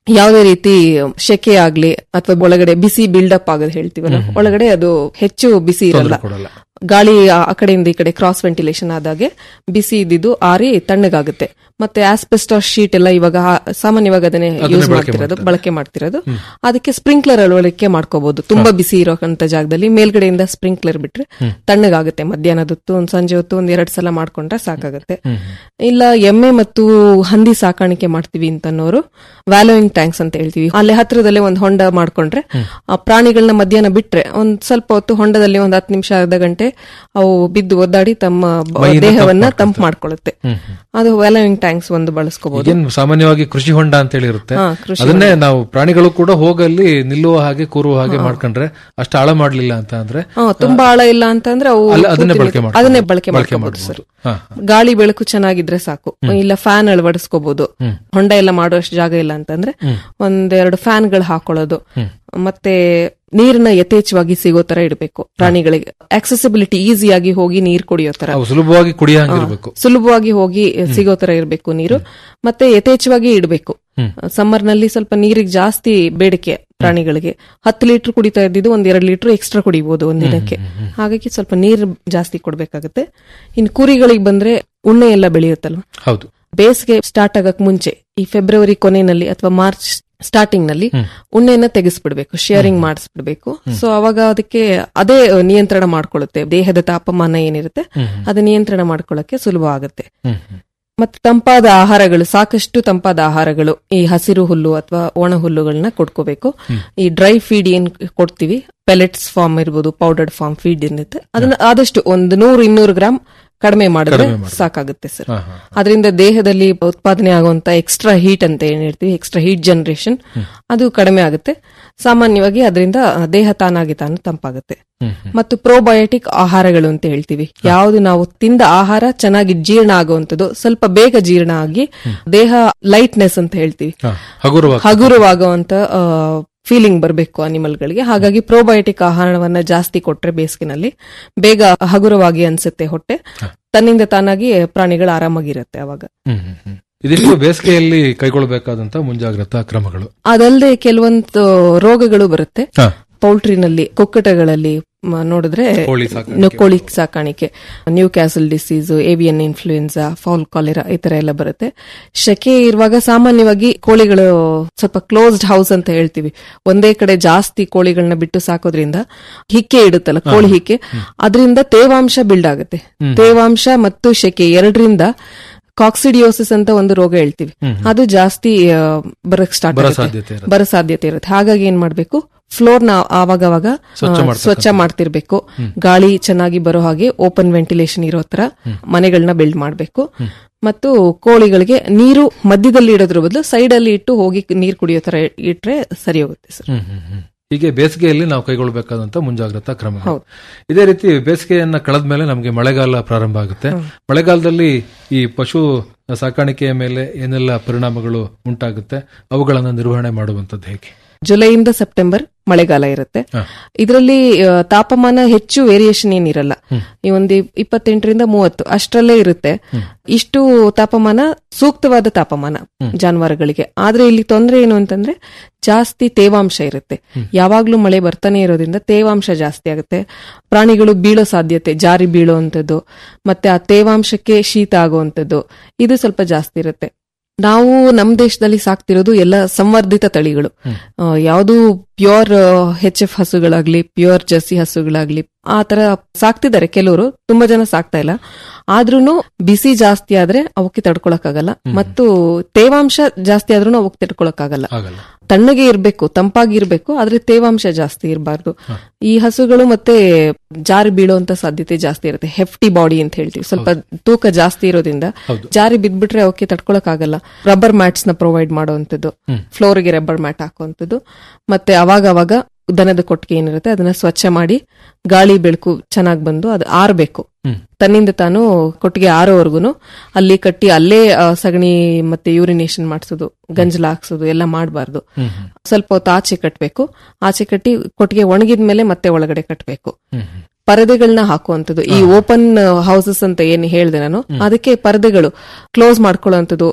ಯಾವುದೇ ರೀತಿ ಶೆಕೆ ಆಗ್ಲಿ ಅಥವಾ ಒಳಗಡೆ ಬಿಸಿ ಬಿಲ್ಡಪ್ ಆಗೋದು ಹೇಳ್ತೀವಲ್ಲ ಒಳಗಡೆ ಅದು ಹೆಚ್ಚು ಬಿಸಿ ಇರಲ್ಲ ಕೊಡಲ್ಲ. ಗಾಳಿ ಆ ಆ ಕಡೆಯಿಂದ ಈ ಕಡೆ ಕ್ರಾಸ್ ವೆಂಟಿಲೇಷನ್ ಆದಾಗೆ ಬಿಸಿ ಇದ್ದಿದ್ದು ಆರಿ ತಣ್ಣಗಾಗುತ್ತೆ ಮತ್ತೆ ಆಸ್ಪೆಸ್ಟಾಸ್ ಶೀಟ್ ಎಲ್ಲ ಇವಾಗ ಆ- ಸಾಮಾನ್ಯವಾಗಿ ಅದನ್ನೇ ಅದನ್ನೇ ಯೂಸ್ ಬಳಕೆ ಮಾಡ್ತಿರೋದು ಮಾಡ್ತಾರೆ. ಬಳಕೆ ಮಾಡ್ತಿರೋದು ಅದಕ್ಕೆ ಸ್ಪ್ರಿಂಕ್ಲರ್ ಅಳವಡಿಕೆ ಮಾಡ್ಕೋಬಹುದು ತುಂಬಾ ಬಿಸಿ ಇರೋಂತ ಜಾಗದಲ್ಲಿ ಮೇಲ್ಗಡೆಯಿಂದ ಸ್ಪ್ರಿಂಕ್ಲರ್ ಬಿಟ್ರೆ ತಣ್ಣಗಾಗುತ್ತೆ ಮಧ್ಯಾಹ್ನದ ಹೊತ್ತು ಒಂದ್ ಸಂಜೆ ಹೊತ್ತು ಒಂದ್ ಎರಡ್ ಸಲ ಮಾಡ್ಕೊಂಡ್ರೆ ಸಾಕಾಗುತ್ತೆ ಇಲ್ಲ ಎಮ್ಮೆ ಮತ್ತು ಹಂದಿ ಸಾಕಾಣಿಕೆ ಮಾಡ್ತೀವಿ ಅಂತನೋರು ವ್ಯಾಲೋಯಿಂಗ್ ಟ್ಯಾಂಕ್ಸ್ ಅಂತ ಹೇಳ್ತೀವಿ ಅಲ್ಲೇ ಹತ್ರದಲ್ಲೇ ಒಂದ್ ಹೊಂಡ ಮಾಡ್ಕೊಂಡ್ರೆ ಆ ಪ್ರಾಣಿಗಳನ್ನ ಮಧ್ಯಾಹ್ನ ಬಿಟ್ರೆ ಒಂದ್ ಸ್ವಲ್ಪ ಹೊತ್ತು ಹೊಂಡದಲ್ಲಿ ಒಂದ್ ಹತ್ತು ನಿಮಿಷ ಅರ್ಧ ಗಂಟೆ ಅವು ಬಿದ್ದು ಒದ್ದಾಡಿ ತಮ್ಮ ಬ- ಮೈನ ದೇಹವನ್ನ ತಂಪು ತಂಪು ಮಾಡ್ಕೊಳ್ಳುತ್ತೆ ಅದು ವ್ಯಾಲೋಯಿಂಗ್ ಟ್ಯಾಂಕ್ಸ್ ಒಂದು ಬಳಸ್ಕೋಬಹುದು ಈಗೇನ್ ಸಾಮಾನ್ಯವಾಗಿ ಕೃಷಿ ಹೊಂಡ ಅಂತ ಹೇಳಿ ಇರುತ್ತೆ ಹಾ, ಕೃಷಿ ಅದನ್ನೇ ನಾವು ಪ್ರಾಣಿಗಳು ಕೂಡ ಹೋಗಲ್ಲಿ ನಿಲ್ಲುವ ಹಾಗೆ ಕೂರುವ ಹಾಗೆ ಮಾಡ್ಕೊಂಡ್ರೆ ಅಷ್ಟು ಆಳ ಮಾಡ್ಲಿಲ್ಲ ಅಂತ ಅಂದ್ರೆ ಹಾ, ತುಂಬಾ ಆಳ ಇಲ್ಲ ಅಂತಂದ್ರೆ ಅವು ಅಲ್ಲ, ಅದನ್ನೇ ಕೂತು ಬಳಕೆ ನಿಂತು- ಮಾಡ್ಕೊಬೋದು. ಅದನ್ನೇ ಬಳಕೆ ಬಳಕೆ ಮಾಡ್ಕೋಬಹುದು ಸರ್ ಮಾಡ್ಬೋದು. ಹಾ, ಗಾಳಿ ಬೆಳಕು ಚೆನ್ನಾಗಿದ್ರೆ ಸಾಕು ಇಲ್ಲ ಫ್ಯಾನ್ ಅಳವಡಿಸ್ಕೋಬಹುದು ಹೊಂಡ ಎಲ್ಲ ಮಾಡುವಷ್ಟು ಜಾಗ ಇಲ್ಲ ಅಂತಂದ್ರೆ ಒಂದೆರಡು ಫ್ಯಾನ್ ಗಳು ಹಾಕೊಳ್ಳೋದು ಮತ್ತೆ ನೀರನ್ನ ಯಥೇಚ್ಛವಾಗಿ ಸಿಗೋ ತರ ಇಡಬೇಕು ಪ್ರಾಣಿಗಳಿಗೆ ಆಕ್ಸೆಸಿಬಿಲಿಟಿ ಈಸಿಯಾಗಿ ಹೋಗಿ ನೀರ್ ಕುಡಿಯೋ ತರ ಅವು ಸುಲಭವಾಗಿ ಕುಡಿಯಂಗಿರ್ಬೇಕು ಸುಲಭವಾಗಿ ಹೋಗಿ ಸಿಗೋ ತರ ಇರಬೇಕು ನೀರು ಮತ್ತೆ ಯಥೇಚ್ಛವಾಗಿ ಇಡಬೇಕು ಸಮ್ಮರ್ ನಲ್ಲಿ ಸ್ವಲ್ಪ ನೀರಿಗೆ ಜಾಸ್ತಿ ಬೇಡಿಕೆ ಪ್ರಾಣಿಗಳಿಗೆ ಹತ್ತು ಲೀಟರ್ ಕುಡಿತಾ ಇದ್ದಿದ್ದು ಒಂದ್ ಎರಡು ಲೀಟರ್ ಎಕ್ಸ್ಟ್ರಾ ಕುಡಿಬಹುದು ಒಂದಿನಕ್ಕೆ ಹಾಗಾಗಿ ಸ್ವಲ್ಪ ನೀರು ಜಾಸ್ತಿ ಕೊಡ್ಬೇಕಾಗುತ್ತೆ ಇನ್ ಕುರಿಗಳಿಗೆ ಬಂದ್ರೆ ಉಣ್ಣೆ ಎಲ್ಲ ಬೆಳೆಯುತ್ತಲ್ವ ಹೌದು ಬೇಸಿಗೆ ಸ್ಟಾರ್ಟ್ ಆಗಕ್ ಮುಂಚೆ ಈ ಫೆಬ್ರವರಿ ಕೊನೆಯಲ್ಲಿ ಅಥವಾ ಮಾರ್ಚ್ ಸ್ಟಾರ್ಟಿಂಗ್ ನಲ್ಲಿ ಉಣ್ಣೆನ ತೆಗೆಸ್ಬಿಡ್ಬೇಕು ಶೇರಿಂಗ್ ಮಾಡಿಸ್ಬಿಡ್ಬೇಕು ಸೊ ಅವಾಗ ಅದಕ್ಕೆ ಅದೇ ನಿಯಂತ್ರಣ ಮಾಡ್ಕೊಳ್ಳುತ್ತೆ ದೇಹದ ತಾಪಮಾನ ಏನಿರುತ್ತೆ ಅದು ನಿಯಂತ್ರಣ ಮಾಡ್ಕೊಳ್ಳಕ್ಕೆ ಸುಲಭ ಆಗುತ್ತೆ ಮತ್ತೆ ತಂಪಾದ ಆಹಾರಗಳು ಸಾಕಷ್ಟು ತಂಪಾದ ಆಹಾರಗಳು ಈ ಹಸಿರು ಹುಲ್ಲು ಅಥವಾ ಒಣ ಹುಲ್ಲುಗಳನ್ನ ಕೊಡ್ಕೋಬೇಕು ಈ ಡ್ರೈ ಫೀಡ್ ಏನ್ ಕೊಡ್ತೀವಿ ಪೆಲೆಟ್ಸ್ ಫಾರ್ಮ್ ಇರ್ಬೋದು ಪೌಡರ್ಡ್ ಫಾರ್ಮ್ ಫೀಡ್ ಇರುತ್ತೆ ಅದನ್ನ ಆದಷ್ಟು ಒಂದು ನೂರು ಇನ್ನೂರು ಗ್ರಾಮ್ ಕಡಿಮೆ ಮಾಡಿದ್ರೆ ಸಾಕಾಗುತ್ತೆ ಸರ್ ಅದರಿಂದ ದೇಹದಲ್ಲಿ ಉತ್ಪಾದನೆ ಆಗುವಂತ ಎಕ್ಸ್ಟ್ರಾ ಹೀಟ್ ಅಂತ ಏನ್ ಹೇಳ್ತೀವಿ ಎಕ್ಸ್ಟ್ರಾ ಹೀಟ್ ಜನರೇಷನ್ ಅದು ಕಡಿಮೆ ಆಗುತ್ತೆ ಸಾಮಾನ್ಯವಾಗಿ ಅದರಿಂದ ದೇಹ ತಾನಾಗಿ ತಾನು ತಂಪಾಗುತ್ತೆ ಮತ್ತು ಪ್ರೋಬಯೋಟಿಕ್ ಆಹಾರಗಳು ಅಂತ ಹೇಳ್ತೀವಿ ಯಾವುದು ನಾವು ತಿಂದ ಆಹಾರ ಚೆನ್ನಾಗಿ ಜೀರ್ಣ ಆಗುವಂತದ್ದು ಸ್ವಲ್ಪ ಬೇಗ ಜೀರ್ಣ ಆಗಿ ದೇಹ ಲೈಟ್ನೆಸ್ ಅಂತ ಹೇಳ್ತೀವಿ ಹಗುರವಾಗಿ ಹಗುರವಾಗುವಂತ ಫೀಲಿಂಗ್ ಬರಬೇಕು ಅನಿಮಲ್ಗಳಿಗೆ ಹಾಗಾಗಿ ಪ್ರೋಬಯೋಟಿಕ್ ಆಹಾರವನ್ನ ಜಾಸ್ತಿ ಕೊಟ್ರೆ ಬೇಸಿಗೆನಲ್ಲಿ ಬೇಗ ಹಗುರವಾಗಿ ಅನ್ಸುತ್ತೆ ಹೊಟ್ಟೆ ತನ್ನಿಂದ ತಾನಾಗಿ ಪ್ರಾಣಿಗಳು ಆರಾಮಾಗಿರುತ್ತೆ ಅವಾಗ ಹ್ಮ್, ಹ್ಮ್, ಹ್ಮ್. ಇದಿಷ್ಟು ಬೇಸಿಗೆಯಲ್ಲಿ ಕೈಗೊಳ್ಳಬೇಕಾದಂತ ಮುಂಜಾಗ್ರತಾ ಕ್ರಮಗಳು ಅದಲ್ಲದೆ ಕೆಲವೊಂದು ರೋಗಗಳು ಬರುತ್ತೆ ಹಾ. ಪೌಲ್ಟ್ರಿನಲ್ಲಿ ಕುಕ್ಕಟಗಳಲ್ಲಿ ಮ, ನೋಡಿದ್ರೆ ಕೋಳಿ ಸಾಕಾಣಿಕೆ. ನ- ಕೋಳಿ ಸಾಕಾಣಿಕೆ Newcastle disease avian influenza fowl cholera ಈ ತರ ಎಲ್ಲ ಬರುತ್ತೆ ಶೆಕೆ ಇರುವಾಗ ಸಾಮಾನ್ಯವಾಗಿ ಕೋಳಿಗಳು ಸ್ವಲ್ಪ ಕ್ಲೋಸ್ಡ್ ಹೌಸ್ ಅಂತ ಹೇಳ್ತೀವಿ ಒಂದೇ ಕಡೆ ಜಾಸ್ತಿ ಕೋಳಿಗಳನ್ನ ಬಿಟ್ಟು ಸಾಕೋದ್ರಿಂದ ಹಿಕ್ಕೆ ಇಡುತ್ತಲ್ಲ ಕೋಳಿ ಹಿಕ್ಕೆ ಅದರಿಂದ ತೇವಾಂಶ ಬಿಲ್ಡ್ ಆಗುತ್ತೆ ತೇವಾಂಶ ಮತ್ತು ಶೆಕೆ ಎರಡರಿಂದ ಕಾಕ್ಸಿಡಿಯೋಸಿಸ್ ಅಂತ ಒಂದು ರೋಗ ಹೇಳ್ತೀವಿ ಅದು ಜಾಸ್ತಿ ಆ, ಬರಕ್ ಸ್ಟಾರ್ಟ್ ಬರೋ ಆಗುತ್ತೆ ಸಾಧ್ಯತೆ ಇರುತ್ತೆ. ಬರೋ ಸಾಧ್ಯತೆ ಇರುತ್ತೆ ಹಾಗಾಗಿ ಏನ್ ಮಾಡ್ಬೇಕು ಫ್ಲೋರ್ ನ ಆವಾಗವಾಗ ಸ್ವಚ್ಛ ಆ, ಮಾಡ್ತಕ್ಕಂಥದ್ದು. ಸ್ವಚ್ಛ ಮಾಡ್ತಿರ್ಬೇಕು ಗಾಳಿ ಚೆನ್ನಾಗಿ ಬರೋ ಹಾಗೆ ಓಪನ್ ವೆಂಟಿಲೇಷನ್ ಇರೋ ತರ ಮನೆಗಳನ್ನ ಬಿಲ್ಡ್ ಮಾಡ್ಬೇಕು ಮತ್ತು ಕೋಳಿಗಳಿಗೆ ನೀರು ಮಧ್ಯದಲ್ಲಿ ಇಡೋದ್ರ ಬದಲು ಸೈಡ್ ಅಲ್ಲಿ ಇಟ್ಟು ಹೋಗಿ ನೀರು ಕುಡಿಯೋ ತರ ಇಟ್ರೆ ಸರಿ ಹೋಗುತ್ತೆ ಸರ್ ಹ್ಮ್, ಹ್ಮ್, ಹ್ಮ್. ಹೀಗೆ ಬೇಸಿಗೆಯಲ್ಲಿ ನಾವು ಕೈಗೊಳ್ಳಬೇಕಾದಂತ ಮುಂಜಾಗ್ರತಾ ಕ್ರಮಗಳು ಹೌದು. ಇದೇ ರೀತಿ ಬೇಸಿಗೆಯನ್ನ ಕಳೆದ ಮೇಲೆ ನಮಗೆ ಮಳೆಗಾಲ ಪ್ರಾರಂಭ ಆಗುತ್ತೆ ಮಳೆಗಾಲದಲ್ಲಿ ಈ ಪಶು ಸಾಕಾಣಿಕೆಯ ಮೇಲೆ ಏನೆಲ್ಲ ಪರಿಣಾಮಗಳು ಉಂಟಾಗುತ್ತೆ ಅವುಗಳನ್ನ ನಿರ್ವಹಣೆ ಮಾಡುವಂತದ್ದು ಹೇಗೆ ಜುಲೈಯಿಂದ ಸೆಪ್ಟೆಂಬರ್ ಮಳೆಗಾಲ ಇರುತ್ತೆ ಹ. ಇದರಲ್ಲಿ ಆ, ತಾಪಮಾನ ಹೆಚ್ಚು ವೇರಿಯೇಷನ್ ಏನಿರಲ್ಲ ಈ ಒಂದು ಇಪ್ಪತ್ತೆಂಟರಿಂದ ಮೂವತ್ತು ಅಷ್ಟರಲ್ಲೇ ಇರುತ್ತೆ ಇಷ್ಟು ತಾಪಮಾನ ಸೂಕ್ತವಾದ ತಾಪಮಾನ ಜಾನುವಾರುಗಳಿಗೆ ಆದ್ರೆ ಇಲ್ಲಿ ತೊಂದರೆ ಏನು ಅಂತಂದ್ರೆ ಜಾಸ್ತಿ ತೇವಾಂಶ ಇರುತ್ತೆ ಯಾವಾಗ್ಲೂ ಮಳೆ ಬರ್ತಾನೆ ಇರೋದ್ರಿಂದ ತೇವಾಂಶ ಜಾಸ್ತಿ ಆಗುತ್ತೆ ಪ್ರಾಣಿಗಳು ಬೀಳೋ ಸಾಧ್ಯತೆ ಜಾರಿ ಬೀಳುವಂಥದ್ದು ಮತ್ತೆ ಆ ತೇವಾಂಶಕ್ಕೆ ಶೀತ ಆಗುವಂಥದ್ದು ಇದು ಸ್ವಲ್ಪ ಜಾಸ್ತಿ ಇರುತ್ತೆ ನಾವು ನಮ್ಮ ದೇಶದಲ್ಲಿ ಸಾಕ್ತಿರೋದು ಎಲ್ಲ ಸಂವರ್ಧಿತ ತಳಿಗಳು ಆ, ಯಾವುದು ಪ್ಯೂರ್ ಹೆಚ್ ಎಫ್ ಹಸುಗಳಾಗ್ಲಿ ಪ್ಯೂರ್ ಜರ್ಸಿ ಹಸುಗಳಾಗ್ಲಿ ಆ ತರ ಸಾಕ್ತಿದ್ದಾರೆ ಕೆಲವರು ತುಂಬಾ ಜನ ಸಾಕ್ತಾ ಇಲ್ಲ ಆದ್ರೂನು ಬಿಸಿ ಜಾಸ್ತಿ ಆದ್ರೆ ಅವಕ್ಕೆ ತಡ್ಕೊಳಕ್ಕಾಗಲ್ಲ ಮತ್ತು ತೇವಾಂಶ ಜಾಸ್ತಿ ಆದ್ರೂ ಅವಕ್ಕೆ ತಡ್ಕೊಳಕ್ಕಾಗಲ್ಲ ಆಗಲ್ಲ ತಣ್ಣಗೆ ಇರ್ಬೇಕು ತಂಪಾಗಿ ಇರ್ಬೇಕು ಆದ್ರೆ ತೇವಾಂಶ ಜಾಸ್ತಿ ಇರಬಾರ್ದು ಈ ಹಸುಗಳು ಮತ್ತೆ ಜಾರಿ ಬೀಳುವಂತ ಸಾಧ್ಯತೆ ಜಾಸ್ತಿ ಇರುತ್ತೆ ಹೆಫ್ಟಿ ಬಾಡಿ ಅಂತ ಹೇಳ್ತೀವಿ ಸ್ವಲ್ಪ ತೂಕ ಜಾಸ್ತಿ ಇರೋದ್ರಿಂದ ಜಾರಿ ಬಿದ್ಬಿಟ್ರೆ ಅವಕ್ಕೆ ತಡ್ಕೊಳಕ್ಕಾಗಲ್ಲ ರಬ್ಬರ್ ಮ್ಯಾಟ್ಸ್ ನ ಪ್ರೊವೈಡ್ ಮಾಡುವಂತದ್ದು ಫ್ಲೋರ್ಗೆ ರಬ್ಬರ್ ಮ್ಯಾಟ್ ಹಾಕುವಂಥದ್ದು ಮತ್ತೆ ಅವಾಗ ಅವಾಗ ದನದ ಕೊಟ್ಟಿಗೆ ಏನಿರುತ್ತೆ ಅದನ್ನ ಸ್ವಚ್ಛ ಮಾಡಿ ಗಾಳಿ ಬೆಳಕು ಚೆನ್ನಾಗಿ ಬಂದು ಅದು ಆರ್ಬೇಕು ತನ್ನಿಂದ ತಾನು ಕೊಟ್ಟಿಗೆ ಆರೋವರೆಗೂ ಅಲ್ಲಿ ಕಟ್ಟಿ ಅಲ್ಲೇ ಆ, ಸಗಣಿ ಮತ್ತೆ ಯೂರಿನೇಷನ್ ಮಾಡಿಸೋದು ಗಂಜಲ ಹಾಕ್ಸೋದು ಎಲ್ಲ ಮಾಡಬಾರ್ದು ಸ್ವಲ್ಪ ಹೊತ್ತು ಆಚೆ ಕಟ್ಟಬೇಕು ಆಚೆ ಕಟ್ಟಿ ಕೊಟ್ಟಿಗೆ ಒಣಗಿದ ಮೇಲೆ ಮತ್ತೆ ಒಳಗಡೆ ಕಟ್ಟಬೇಕು ಪರದೆಗಳನ್ನ ಹಾಕುವಂಥದ್ದು ಈ ಓಪನ್ ಹೌಸಸ್ ಅಂತ ಏನ್ ಹೇಳಿದೆ ನಾನು ಅದಕ್ಕೆ ಪರದೆಗಳು ಕ್ಲೋಸ್ ಮಾಡ್ಕೊಳ್ಳುವಂಥದ್ದು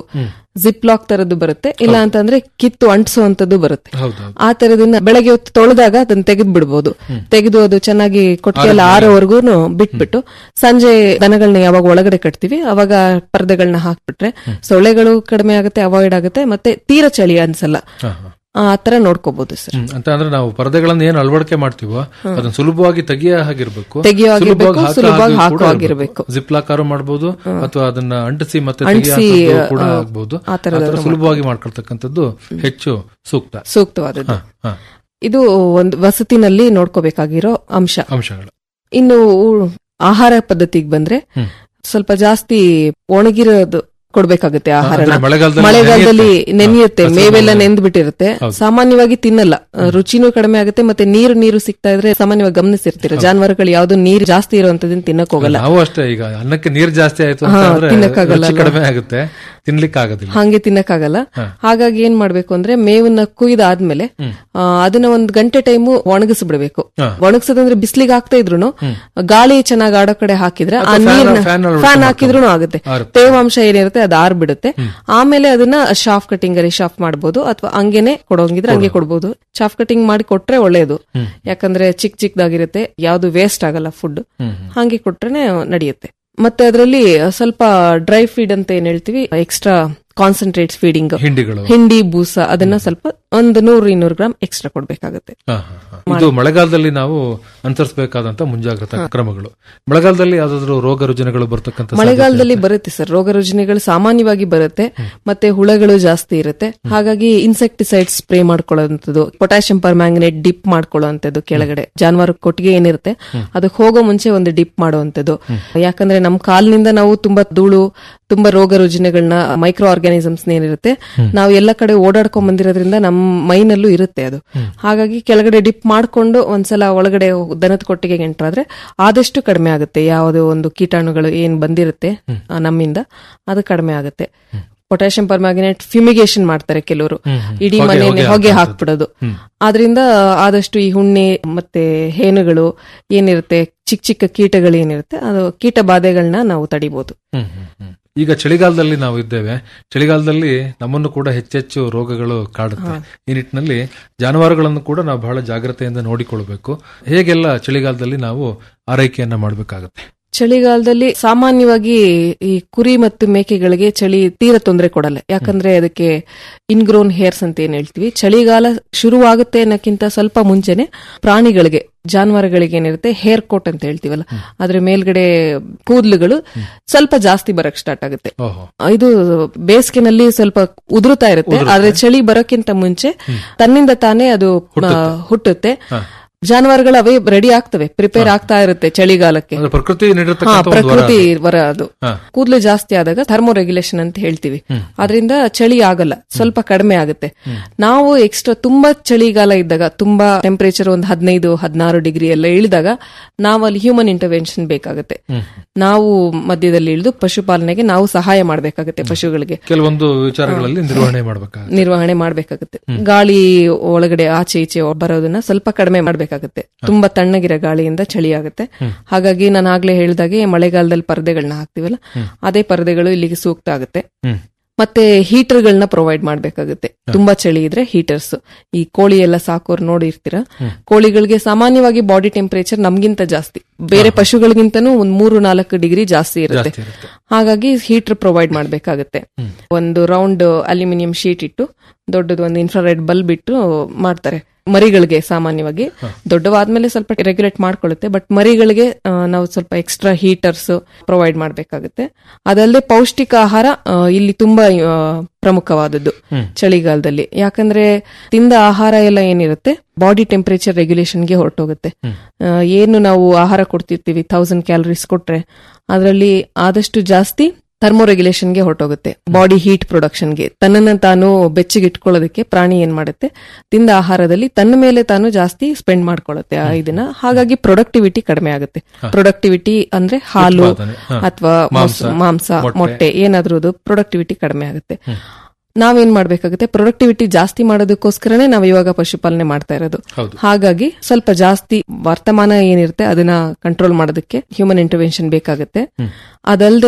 ಜಿಪ್ ಲಾಕ್ ತರದ್ದು ಬರುತ್ತೆ ಇಲ್ಲ ಅಂತಂದ್ರೆ ಕಿತ್ತು ಅಂಟಿಸುವಂತದ್ದು ಬರುತ್ತೆ ಹೌದೌದು ಆ ತರದನ್ನ ಬೆಳಗ್ಗೆ ಹೊತ್ತು ತೊಳೆದಾಗ ಅದನ್ನ ತೆಗೆದು ಬಿಡ್ಬೋದು ತೆಗೆದು ಅದು ಚೆನ್ನಾಗಿ ಕೊಟ್ಟಿಗೆ ಎಲ್ಲ ಆರೋವರೆಗೂ ಬಿಟ್ಬಿಟ್ಟು ಸಂಜೆ ದನಗಳನ್ನ ಯಾವಾಗ ಒಳಗಡೆ ಕಟ್ತೀವಿ ಅವಾಗ ಪರದೆಗಳನ್ನ ಹಾಕ್ಬಿಟ್ರೆ ಸೊಳ್ಳೆಗಳು ಕಡಿಮೆ ಆಗುತ್ತೆ ಅವಾಯ್ಡ್ ಆಗುತ್ತೆ ಮತ್ತೆ ತೀರ ಚಳಿ ಅನ್ಸಲ್ಲ ಹಾ, ಹಾ. ಆ ತರ ನೋಡ್ಕೋಬಹುದು ಸರ್ ಹ್ಮ್. ಅಂತ ಅಂದ್ರೆ ನಾವು ಪರದೆಗಳನ್ನ ಏನ್ ಅಳವಡಿಕೆ ಮಾಡ್ತೀವೋ ಅದನ್ನ ಸುಲಭವಾಗಿ ತೆಗಿಯ ಹಾಗಿರ್ಬೇಕು ತೆಗಿಯೋ ಹಾಗಿರ್ಬೇಕು, ಹಾಕೋ ಸುಲಭವಾಗಿ ಹಾಗೆ ಹಾಕೋ ಕೂಡ ಹಾಗಿರ್ಬೇಕು. ಇರ್ಬೇಕು. ಜಿಪ್ ಲಾಕಾರು ಮಾಡಬಹುದು ಅಥವಾ ಅದನ್ನ ಅಂಟಿಸಿ ಮತ್ತೆ ಅಂಟಿಸಿ, ತೆಗಿಯುವಂಥದ್ದು ಕೂಡ ಆ, ಆಗ್ಬಹುದು ಆ ಆ ಥರದ್ದು ಥರ ಸುಲಭವಾಗಿ ಮಾಡ್ಕೊಳ್ತಕ್ಕಂಥದ್ದು ಹೆಚ್ಚು ಸೂಕ್ತ ಸೂಕ್ತವಾದದ್ದು ಹಾ, ಹಾ. ಇದು ಒಂದು ವಸತಿನಲ್ಲಿ ನೋಡ್ಕೋಬೇಕಾಗಿರೋ ಅಂಶ ಅಂಶಗಳು ಇನ್ನು ಆಹಾರ ಪದ್ಧತಿಗೆ ಬಂದ್ರೆ ಹ್ಮ್. ಸ್ವಲ್ಪ ಜಾಸ್ತಿ ಒಣಗಿರೋದು ಕೊಡ್ಬೇಕಾಗುತ್ತೆ ಆಹಾರ ಅಂದ್ರೆ ಮಳೆಗಾಲದಲ್ಲಿ ಮಳೆಗಾಲದಲ್ಲಿ ನೆನೆಯುತ್ತೆ. ನೆನೆಯುತ್ತೆ ಹಾ, ಮೇವೆಲ್ಲ ಹಸಿರು ನೆಂದ್ ಬಿಟ್ಟಿರುತ್ತೆ ಹೌದು. ಸಾಮಾನ್ಯವಾಗಿ ತಿನ್ನಲ್ಲ ರುಚಿನೂ ಕಡಿಮೆ ಆಗುತ್ತೆ ಮತ್ತೆ ನೀರು ನೀರು ಸಿಗ್ತಾ ಇದ್ರೆ ಸಾಮಾನ್ಯವಾಗಿ ಗಮನಿಸಿರ್ತೀರ ಜಾನುವಾರುಗಳು ಯಾವ್ದು ನೀರು ಜಾಸ್ತಿ ಇರುವಂತದನ್ನ ತಿನ್ನಕ್ ಹೋಗಲ್ಲ ನಾವು ಅಷ್ಟೇ ಈಗ ಅನ್ನಕ್ಕೆ ನೀರ್ ಜಾಸ್ತಿ ಆಯ್ತು ಹಾ, ಅಂತಂದ್ರೆ ತಿನ್ನಕ್ಕಾಗಲ್ಲ ರುಚಿ ಅಲ್ವಾ? ಕಡಿಮೆ ಆಗುತ್ತೆ ತಿನ್ಲಿಕ್ಕೆ ಆಗೋದಿಲ್ಲ ಹಂಗೆ ತಿನ್ನಕ್ಕಾಗಲ್ಲ ಹಾ. ಹಾಗಾಗಿ ಏನ್ ಮಾಡ್ಬೇಕು ಅಂದ್ರೆ ಮೇವನ್ನ ಕುಯ್ದಾದ್ಮೇಲೆ ಆ, ಅದನ್ನ ಒಂದ್ ಗಂಟೆ ಟೈಮು ಒಣಗಿಸ್ಬಿಡ್ಬೇಕು ಹಾ. ಒಣಗಿಸೋದಂದ್ರೆ ಬಿಸ್ಲಿಗೆ ಹಾಕ್ತಾ ಇದ್ರು ಗಾಳಿ ಚೆನ್ನಾಗಿ ಆಡೋ ಕಡೆ ಹಾಕಿದ್ರೆ ಆ ಅಥವಾ fan- ನೀರ್ನ fan ಅಳವಡಿಕೆ ಫ್ಯಾನ್ ಹಾಕಿದ್ರು ಆಗುತ್ತೆ ಆರುತ್ತೆ. ತೇವಾಂಶ ಏನಿರುತ್ತೆ ಅದು ಆರ್ಬಿಡುತ್ತೆ ಆಮೇಲೆ ಅದನ್ನ ಶಾಫ್ ಕಟಿಂಗ್ ಅಲ್ಲಿ ಶಾಫ್ ಮಾಡ್ಬೋದು ಅಥವಾ ಹಂಗೇನೆ ಕೊಡೋಂಗಿದ್ರೆ ಹಂಗೆ ಕೊಡ್ಬೋದು ಶಾಫ್ ಕಟಿಂಗ್ ಮಾಡಿ ಕೊಟ್ರೆ ಒಳ್ಳೇದು ಯಾಕಂದ್ರೆ ಚಿಕ್ಕ ಚಿಕ್ಕದಾಗಿರುತ್ತೆ ಯಾವ್ದು ವೇಸ್ಟ್ ಆಗಲ್ಲ ಫುಡ್ ಹಂಗೆ ಕೊಟ್ರೆ ನಡೆಯುತ್ತೆ ಮತ್ತೆ ಅದರಲ್ಲಿ ಸ್ವಲ್ಪ ಡ್ರೈ ಫೀಡ್ ಅಂತ ಏನ್ ಹೇಳ್ತೀವಿ ಎಕ್ಸ್ಟ್ರಾ ಕಾನ್ಸಂಟ್ರೇಟ್ ಫೀಡಿಂಗ್ ಹಿಂಡಿಗಳು ಹಿಂಡಿ ಬೂಸ ಅದನ್ನ ಸ್ವಲ್ಪ ಒಂದು ನೂರು ಇನ್ನೂರು ಗ್ರಾಮ್ ಎಕ್ಸ್ಟ್ರಾ ಕೊಡ್ಬೇಕಾಗುತ್ತೆ ಹಾ, ಹಾ, ಹಾ. ಇದು ಮಳೆಗಾಲದಲ್ಲಿ ನಾವು ಅನುಸರಿಸಬೇಕಾದಂತ ಮುಂಜಾಗ್ರತಾ ಕ್ರಮಗಳು ಮಳೆಗಾಲದಲ್ಲಿ ಯಾವ್ದಾದ್ರು ರೋಗ ರುಜಿನಗಳು ಬರ್ತಕ್ಕಂಥ ಮಳೆಗಾಲದಲ್ಲಿ ಬರುತ್ತೆ ಸರ್ ರೋಗ ರುಜಿನಗಳು ಸಾಮಾನ್ಯವಾಗಿ ಬರುತ್ತೆ ಮತ್ತೆ ಹುಳಗಳು ಜಾಸ್ತಿ ಇರುತ್ತೆ ಹಾಗಾಗಿ ಇನ್ಸೆಕ್ಟಿಸೈಡ್ ಸ್ಪ್ರೇ ಮಾಡ್ಕೊಳ್ಳೋಂಥದ್ದು ಪೊಟ್ಯಾಷಿಯಂ ಪರ್ ಮ್ಯಾಂಗನೇಟ್ ಡಿಪ್ ಮಾಡ್ಕೊಳ್ಳೋಂಥದ್ದು ಕೆಳಗಡೆ ಜಾನುವಾರು ಕೊಟ್ಟಿಗೆ ಏನಿರುತ್ತೆ ಅದಕ್ಕೆ ಹೋಗೋ ಮುಂಚೆ ಒಂದು ಡಿಪ್ ಮಾಡುವಂಥದ್ದು ಯಾಕಂದ್ರೆ ನಮ್ ಕಾಲಿನಿಂದ ನಾವು ತುಂಬಾ ಧೂಳು ತುಂಬಾ ರೋಗ ರುಜಿನಗಳನ್ನ ಮೈಕ್ರೋ ಆರ್ಗಾನಿಸಮ್ಸ್ ಏನಿರುತ್ತೆ ನಾವು ಎಲ್ಲ ಕಡೆ ಓಡಾಡ್ಕೊಂಡ್ ಬಂದಿರೋದ್ರಿಂದ ನಮ್ಮ ಮೈನಲ್ಲೂ ಇರುತ್ತೆ ಅದು ಹಾಗಾಗಿ ಕೆಳಗಡೆ ಡಿಪ್ ಮಾಡ್ಕೊಂಡು ಒಂದ್ಸಲ ಒಳಗಡೆ ದನದ ಕೊಟ್ಟಿಗೆ ಎಂಟ್ರಾದ್ರೆ ಆದಷ್ಟು ಕಡಿಮೆ ಆಗುತ್ತೆ ಯಾವುದೋ ಒಂದು ಕೀಟಾಣುಗಳು ಏನ್ ಬಂದಿರುತ್ತೆ ಆ, ನಮ್ಮಿಂದ ಅದು ಕಡಿಮೆ ಆಗುತ್ತೆ ಪೊಟ್ಯಾಷಿಯಂ ಪರ್ಮ್ಯಾಗ್ನೆಟ್ ಫ್ಯೂಮಿಗೇಷನ್ ಮಾಡ್ತಾರೆ ಕೆಲವರು ಇಡೀ ಹೊಗೆ- ಮನೆ ಹೊಗೆ ಹೊಗೆ ಹಾಕ್ಬಿಡೋದು. ಹಾಕ್ಬಿಡೋದು ಆದ್ರಿಂದ ಆದಷ್ಟು ಈ ಹುಣ್ಣೆ ಮತ್ತೆ ಹೇನುಗಳು ಏನಿರುತ್ತೆ ಚಿಕ್ಕ ಚಿಕ್ಕ ಕೀಟಗಳು ಏನಿರುತ್ತೆ ಅದು ಕೀಟ ಬಾಧೆಗಳನ್ನ ನಾವು ತಡಿಬಹುದು ಹ್ಮ್, ಹ್ಮ್, ಹ್ಮ್. ಈಗ ಚಳಿಗಾಲದಲ್ಲಿ ನಾವು ಇದ್ದೇವೆ ಚಳಿಗಾಲದಲ್ಲಿ ನಮ್ಮನ್ನು ಕೂಡ ಹೆಚ್ಚೆಚ್ಚು ರೋಗಗಳು ಕಾಡುತ್ತೆ ಈ ನಿಟ್ಟಿನಲ್ಲಿ ಜಾನುವಾರುಗಳನ್ನು ಕೂಡ ನಾವು ಬಹಳ ಜಾಗ್ರತೆಯಿಂದ ನೋಡಿಕೊಳ್ಬೇಕು ಹೇಗೆಲ್ಲ ಚಳಿಗಾಲದಲ್ಲಿ ನಾವು ಆರೈಕೆಯನ್ನ ಮಾಡಬೇಕಾಗತ್ತೆ ಚಳಿಗಾಲದಲ್ಲಿ ಸಾಮಾನ್ಯವಾಗಿ ಈ ಕುರಿ ಮತ್ತು ಮೇಕೆಗಳಿಗೆ ಚಳಿ ತೀರ ತೊಂದರೆ ಕೊಡಲ್ಲ ಯಾಕಂದ್ರೆ ಅದಕ್ಕೆ ಇನ್ಗ್ರೋನ್ ಹೇರ್ಸ್ ಅಂತ ಏನ್ ಹೇಳ್ತೀವಿ ಚಳಿಗಾಲ ಶುರುವಾಗುತ್ತೆ ಅನ್ನಕ್ಕಿಂತ ಸ್ವಲ್ಪ ಮುಂಚೆನೆ ಪ್ರಾಣಿಗಳಿಗೆ ಜಾನುವಾರುಗಳಿಗೆ ಏನಿರುತ್ತೆ ಹೇರ್ ಕೋಟ್ ಅಂತ ಹೇಳ್ತೀವಲ್ಲ ಅದ್ರ ಮೇಲ್ಗಡೆ ಕೂದಲುಗಳು ಸ್ವಲ್ಪ ಜಾಸ್ತಿ ಬರಕ್ ಸ್ಟಾರ್ಟ್ ಆಗುತ್ತೆ ಓಹೋ ಇದು ಬೇಸಿಗೆನಲ್ಲಿ ಸ್ವಲ್ಪ ಉದುರುತ್ತಾ ಇರುತ್ತೆ ಆದ್ರೆ ಚಳಿ ಬರೋಕ್ಕಿಂತ ಮುಂಚೆ ತನ್ನಿಂದ ತಾನೇ ಅದು ಆ, ಹುಟ್ಟುತ್ತೆ ಜಾನುವಾರುಗಳು ಅವೇ ರೆಡಿ ಆಗ್ತವೆ ಪ್ರಿಪೇರ್ ಆಗ್ತಾ ಇರುತ್ತೆ ಚಳಿಗಾಲಕ್ಕೆ ಅಂದ್ರೆ ಪ್ರಕೃತಿ ಹಾ ನೀಡಿರ್ತಕ್ಕಂಥ ಒಂದು ವರ ಪ್ರಕೃತಿ ಅದು. ವರ ಅದು ಹಾ. ಕೂದಲು ಜಾಸ್ತಿ ಆದಾಗ ಥರ್ಮೋ ರೆಗ್ಯುಲೇಷನ್ ಅಂತ ಹೇಳ್ತೀವಿ ಅದರಿಂದ ಚಳಿ ಆಗಲ್ಲ ಸ್ವಲ್ಪ ಕಡಿಮೆ ಆಗುತ್ತೆ ನಾವು ಎಕ್ಸ್ಟ್ರಾ ತುಂಬಾ ಚಳಿಗಾಲ ಇದ್ದಾಗ ತುಂಬಾ ಟೆಂಪರೇಚರ್ ಒಂದು ಹದಿನೈದು ಹದಿನಾರು ಡಿಗ್ರಿ ಎಲ್ಲ ಇಳಿದಾಗ ನಾವು ಅಲ್ಲಿ ಹ್ಯೂಮನ್ ಇಂಟರ್ವೆನ್ಷನ್ ಬೇಕಾಗುತ್ತೆ ನಾವು ಮಧ್ಯದಲ್ಲಿ ಇಳಿದು ಪಶುಪಾಲನೆಗೆ ನಾವು ಸಹಾಯ ಮಾಡಬೇಕಾಗುತ್ತೆ ಪಶುಗಳಿಗೆ ಕೆಲವೊಂದು ವಿಚಾರಗಳಲ್ಲಿ ನಿರ್ವಹಣೆ ಮಾಡಬೇಕಾಗುತ್ತೆ ನಿರ್ವಹಣೆ ಮಾಡ್ಬೇಕಾಗುತ್ತೆ ಗಾಳಿ ಒಳಗಡೆ ಆಚೆ ಈಚೆ ಬರೋದನ್ನ ಸ್ವಲ್ಪ ಕಡಿಮೆ ಮಾಡ್ಬೇಕಾಗುತ್ತೆ ತುಂಬಾ ತಣ್ಣಗಿರೋ ಗಾಳಿಯಿಂದ ಚಳಿ ಆಗುತ್ತೆ ಹಾಗಾಗಿ ನಾನು ಆಗ್ಲೇ ಹೇಳ್ದಾಗೆ ಮಳೆಗಾಲದಲ್ಲಿ ಪರದೆಗಳನ್ನ ಹಾಕ್ತಿವಲ್ಲ ಅದೇ ಪರದೆಗಳು ಇಲ್ಲಿಗೆ ಸೂಕ್ತ ಆಗುತ್ತೆ ಹ್ಮ್. ಮತ್ತೆ ಹೀಟರ್ಗಳನ್ನ ಪ್ರೊವೈಡ್ ಮಾಡ್ಬೇಕಾಗುತ್ತೆ ತುಂಬಾ ಚಳಿ ಇದ್ರೆ ಹೀಟರ್ಸ್ ಈ ಕೋಳಿ ಎಲ್ಲ ಸಾಕೋರು ನೋಡಿರ್ತೀರ ಕೋಳಿಗಳಿಗೆ ಸಾಮಾನ್ಯವಾಗಿ ಬಾಡಿ ಟೆಂಪರೇಚರ್ ನಮ್ಗಿಂತ ಜಾಸ್ತಿ ಬೇರೆ ಪಶುಗಳಿಗಿಂತನೂ ಒಂದ್ ಮೂರು ನಾಲ್ಕು ಡಿಗ್ರಿ ಜಾಸ್ತಿ ಇರುತ್ತೆ ಜಾಸ್ತಿ ಇರುತ್ತೆ. ಹಾಗಾಗಿ ಹೀಟರ್ ಪ್ರೊವೈಡ್ ಮಾಡ್ಬೇಕಾಗುತ್ತೆ ಒಂದು ರೌಂಡ್ ಅಲ್ಯೂಮಿನಿಯಂ ಶೀಟ್ ಇಟ್ಟು ದೊಡ್ಡದು ಒಂದು ಇನ್ಫ್ರಾರೆಡ್ ಬಲ್ಬ್ ಇಟ್ಟು ಮಾಡ್ತಾರೆ ಮರಿಗಳಿಗೆ ಸಾಮಾನ್ಯವಾಗಿ ದೊಡ್ಡವಾದ್ಮೇಲೆ ಸ್ವಲ್ಪ ರೆಗ್ಯುಲೇಟ್ ಮಾಡ್ಕೊಳ್ಳುತ್ತೆ ಬಟ್ ಮರಿಗಳಿಗೆ ಆ, ನಾವು ಸ್ವಲ್ಪ ಎಕ್ಸ್ಟ್ರಾ ಹೀಟರ್ಸ್ ಪ್ರೊವೈಡ್ ಮಾಡ್ಬೇಕಾಗುತ್ತೆ ಅದಲ್ಲದೆ ಪೌಷ್ಟಿಕ ಆಹಾರ ಆ, ಇಲ್ಲಿ ತುಂಬಾ ಆ, ಪ್ರಮುಖವಾದದ್ದು ಚಳಿಗಾಲದಲ್ಲಿ ಯಾಕಂದ್ರೆ ತಿಂದ ಆಹಾರ ಎಲ್ಲ ಏನಿರುತ್ತೆ ಬಾಡಿ ಟೆಂಪರೇಚರ್ ರೆಗ್ಯುಲೇಷನ್ಗೆ ಹೊರಟೋಗುತ್ತೆ ಆ, ಏನು ನಾವು ಆಹಾರ ಕೊಡ್ತಿರ್ತೀವಿ ಥೌಸಂಡ್ ಕ್ಯಾಲರೀಸ್ ಕೊಟ್ರೆ ಅದರಲ್ಲಿ ಆದಷ್ಟು ಜಾಸ್ತಿ ಥರ್ಮೋ ರೆಗ್ಯುಲೇಷನ್ಗೆ ಹೊರಟೋಗುತ್ತೆ ಬಾಡಿ ಹೀಟ್ ಪ್ರೊಡಕ್ಷನ್ಗೆ ತನ್ನನ್ನ ತಾನು ಬೆಚ್ಚಗೆ ಇಟ್ಕೊಳ್ಳೋದಕ್ಕೆ ಪ್ರಾಣಿ ಏನ್ ಮಾಡುತ್ತೆ ತಿಂದ ಆಹಾರದಲ್ಲಿ ತನ್ನ ಮೇಲೆ ತಾನು ಜಾಸ್ತಿ ಸ್ಪೆಂಡ್ ಮಾಡ್ಕೊಳ್ಳುತ್ತೆ ಆ ಇದನ್ನ ಹಾಗಾಗಿ ಪ್ರೊಡಕ್ಟಿವಿಟಿ ಕಡಿಮೆ ಆಗುತ್ತೆ ಪ್ರೊಡಕ್ಟಿವಿಟಿ ಅಂದ್ರೆ ಹಾಲು ಉತ್ಪಾದನೆ, ಹ. ಅಥವಾ ಮಾಂಸ, ಮಾಂಸ ಮೊಟ್ಟೆ. ಮೊಟ್ಟೆ ಏನಾದ್ರೂ ಪ್ರೊಡಕ್ಟಿವಿಟಿ ಕಡಿಮೆ ಆಗುತ್ತೆ ನಾವೇನ್ ಮಾಡ್ಬೇಕಾಗುತ್ತೆ ಪ್ರೊಡಕ್ಟಿವಿಟಿ ಜಾಸ್ತಿ ಮಾಡೋದಕ್ಕೋಸ್ಕರನೇ ನಾವು ಇವಾಗ ಪಶುಪಾಲನೆ ಮಾಡ್ತಾ ಇರೋದು ಹೌದು. ಹಾಗಾಗಿ ಸ್ವಲ್ಪ ಜಾಸ್ತಿ ವರ್ತಮಾನ ಏನಿರುತ್ತೆ ಅದನ್ನ ಕಂಟ್ರೋಲ್ ಮಾಡೋದಕ್ಕೆ ಹ್ಯೂಮನ್ ಇಂಟರ್ವೆನ್ಷನ್ ಬೇಕಾಗುತ್ತೆ ಅದಲ್ದೇನೆ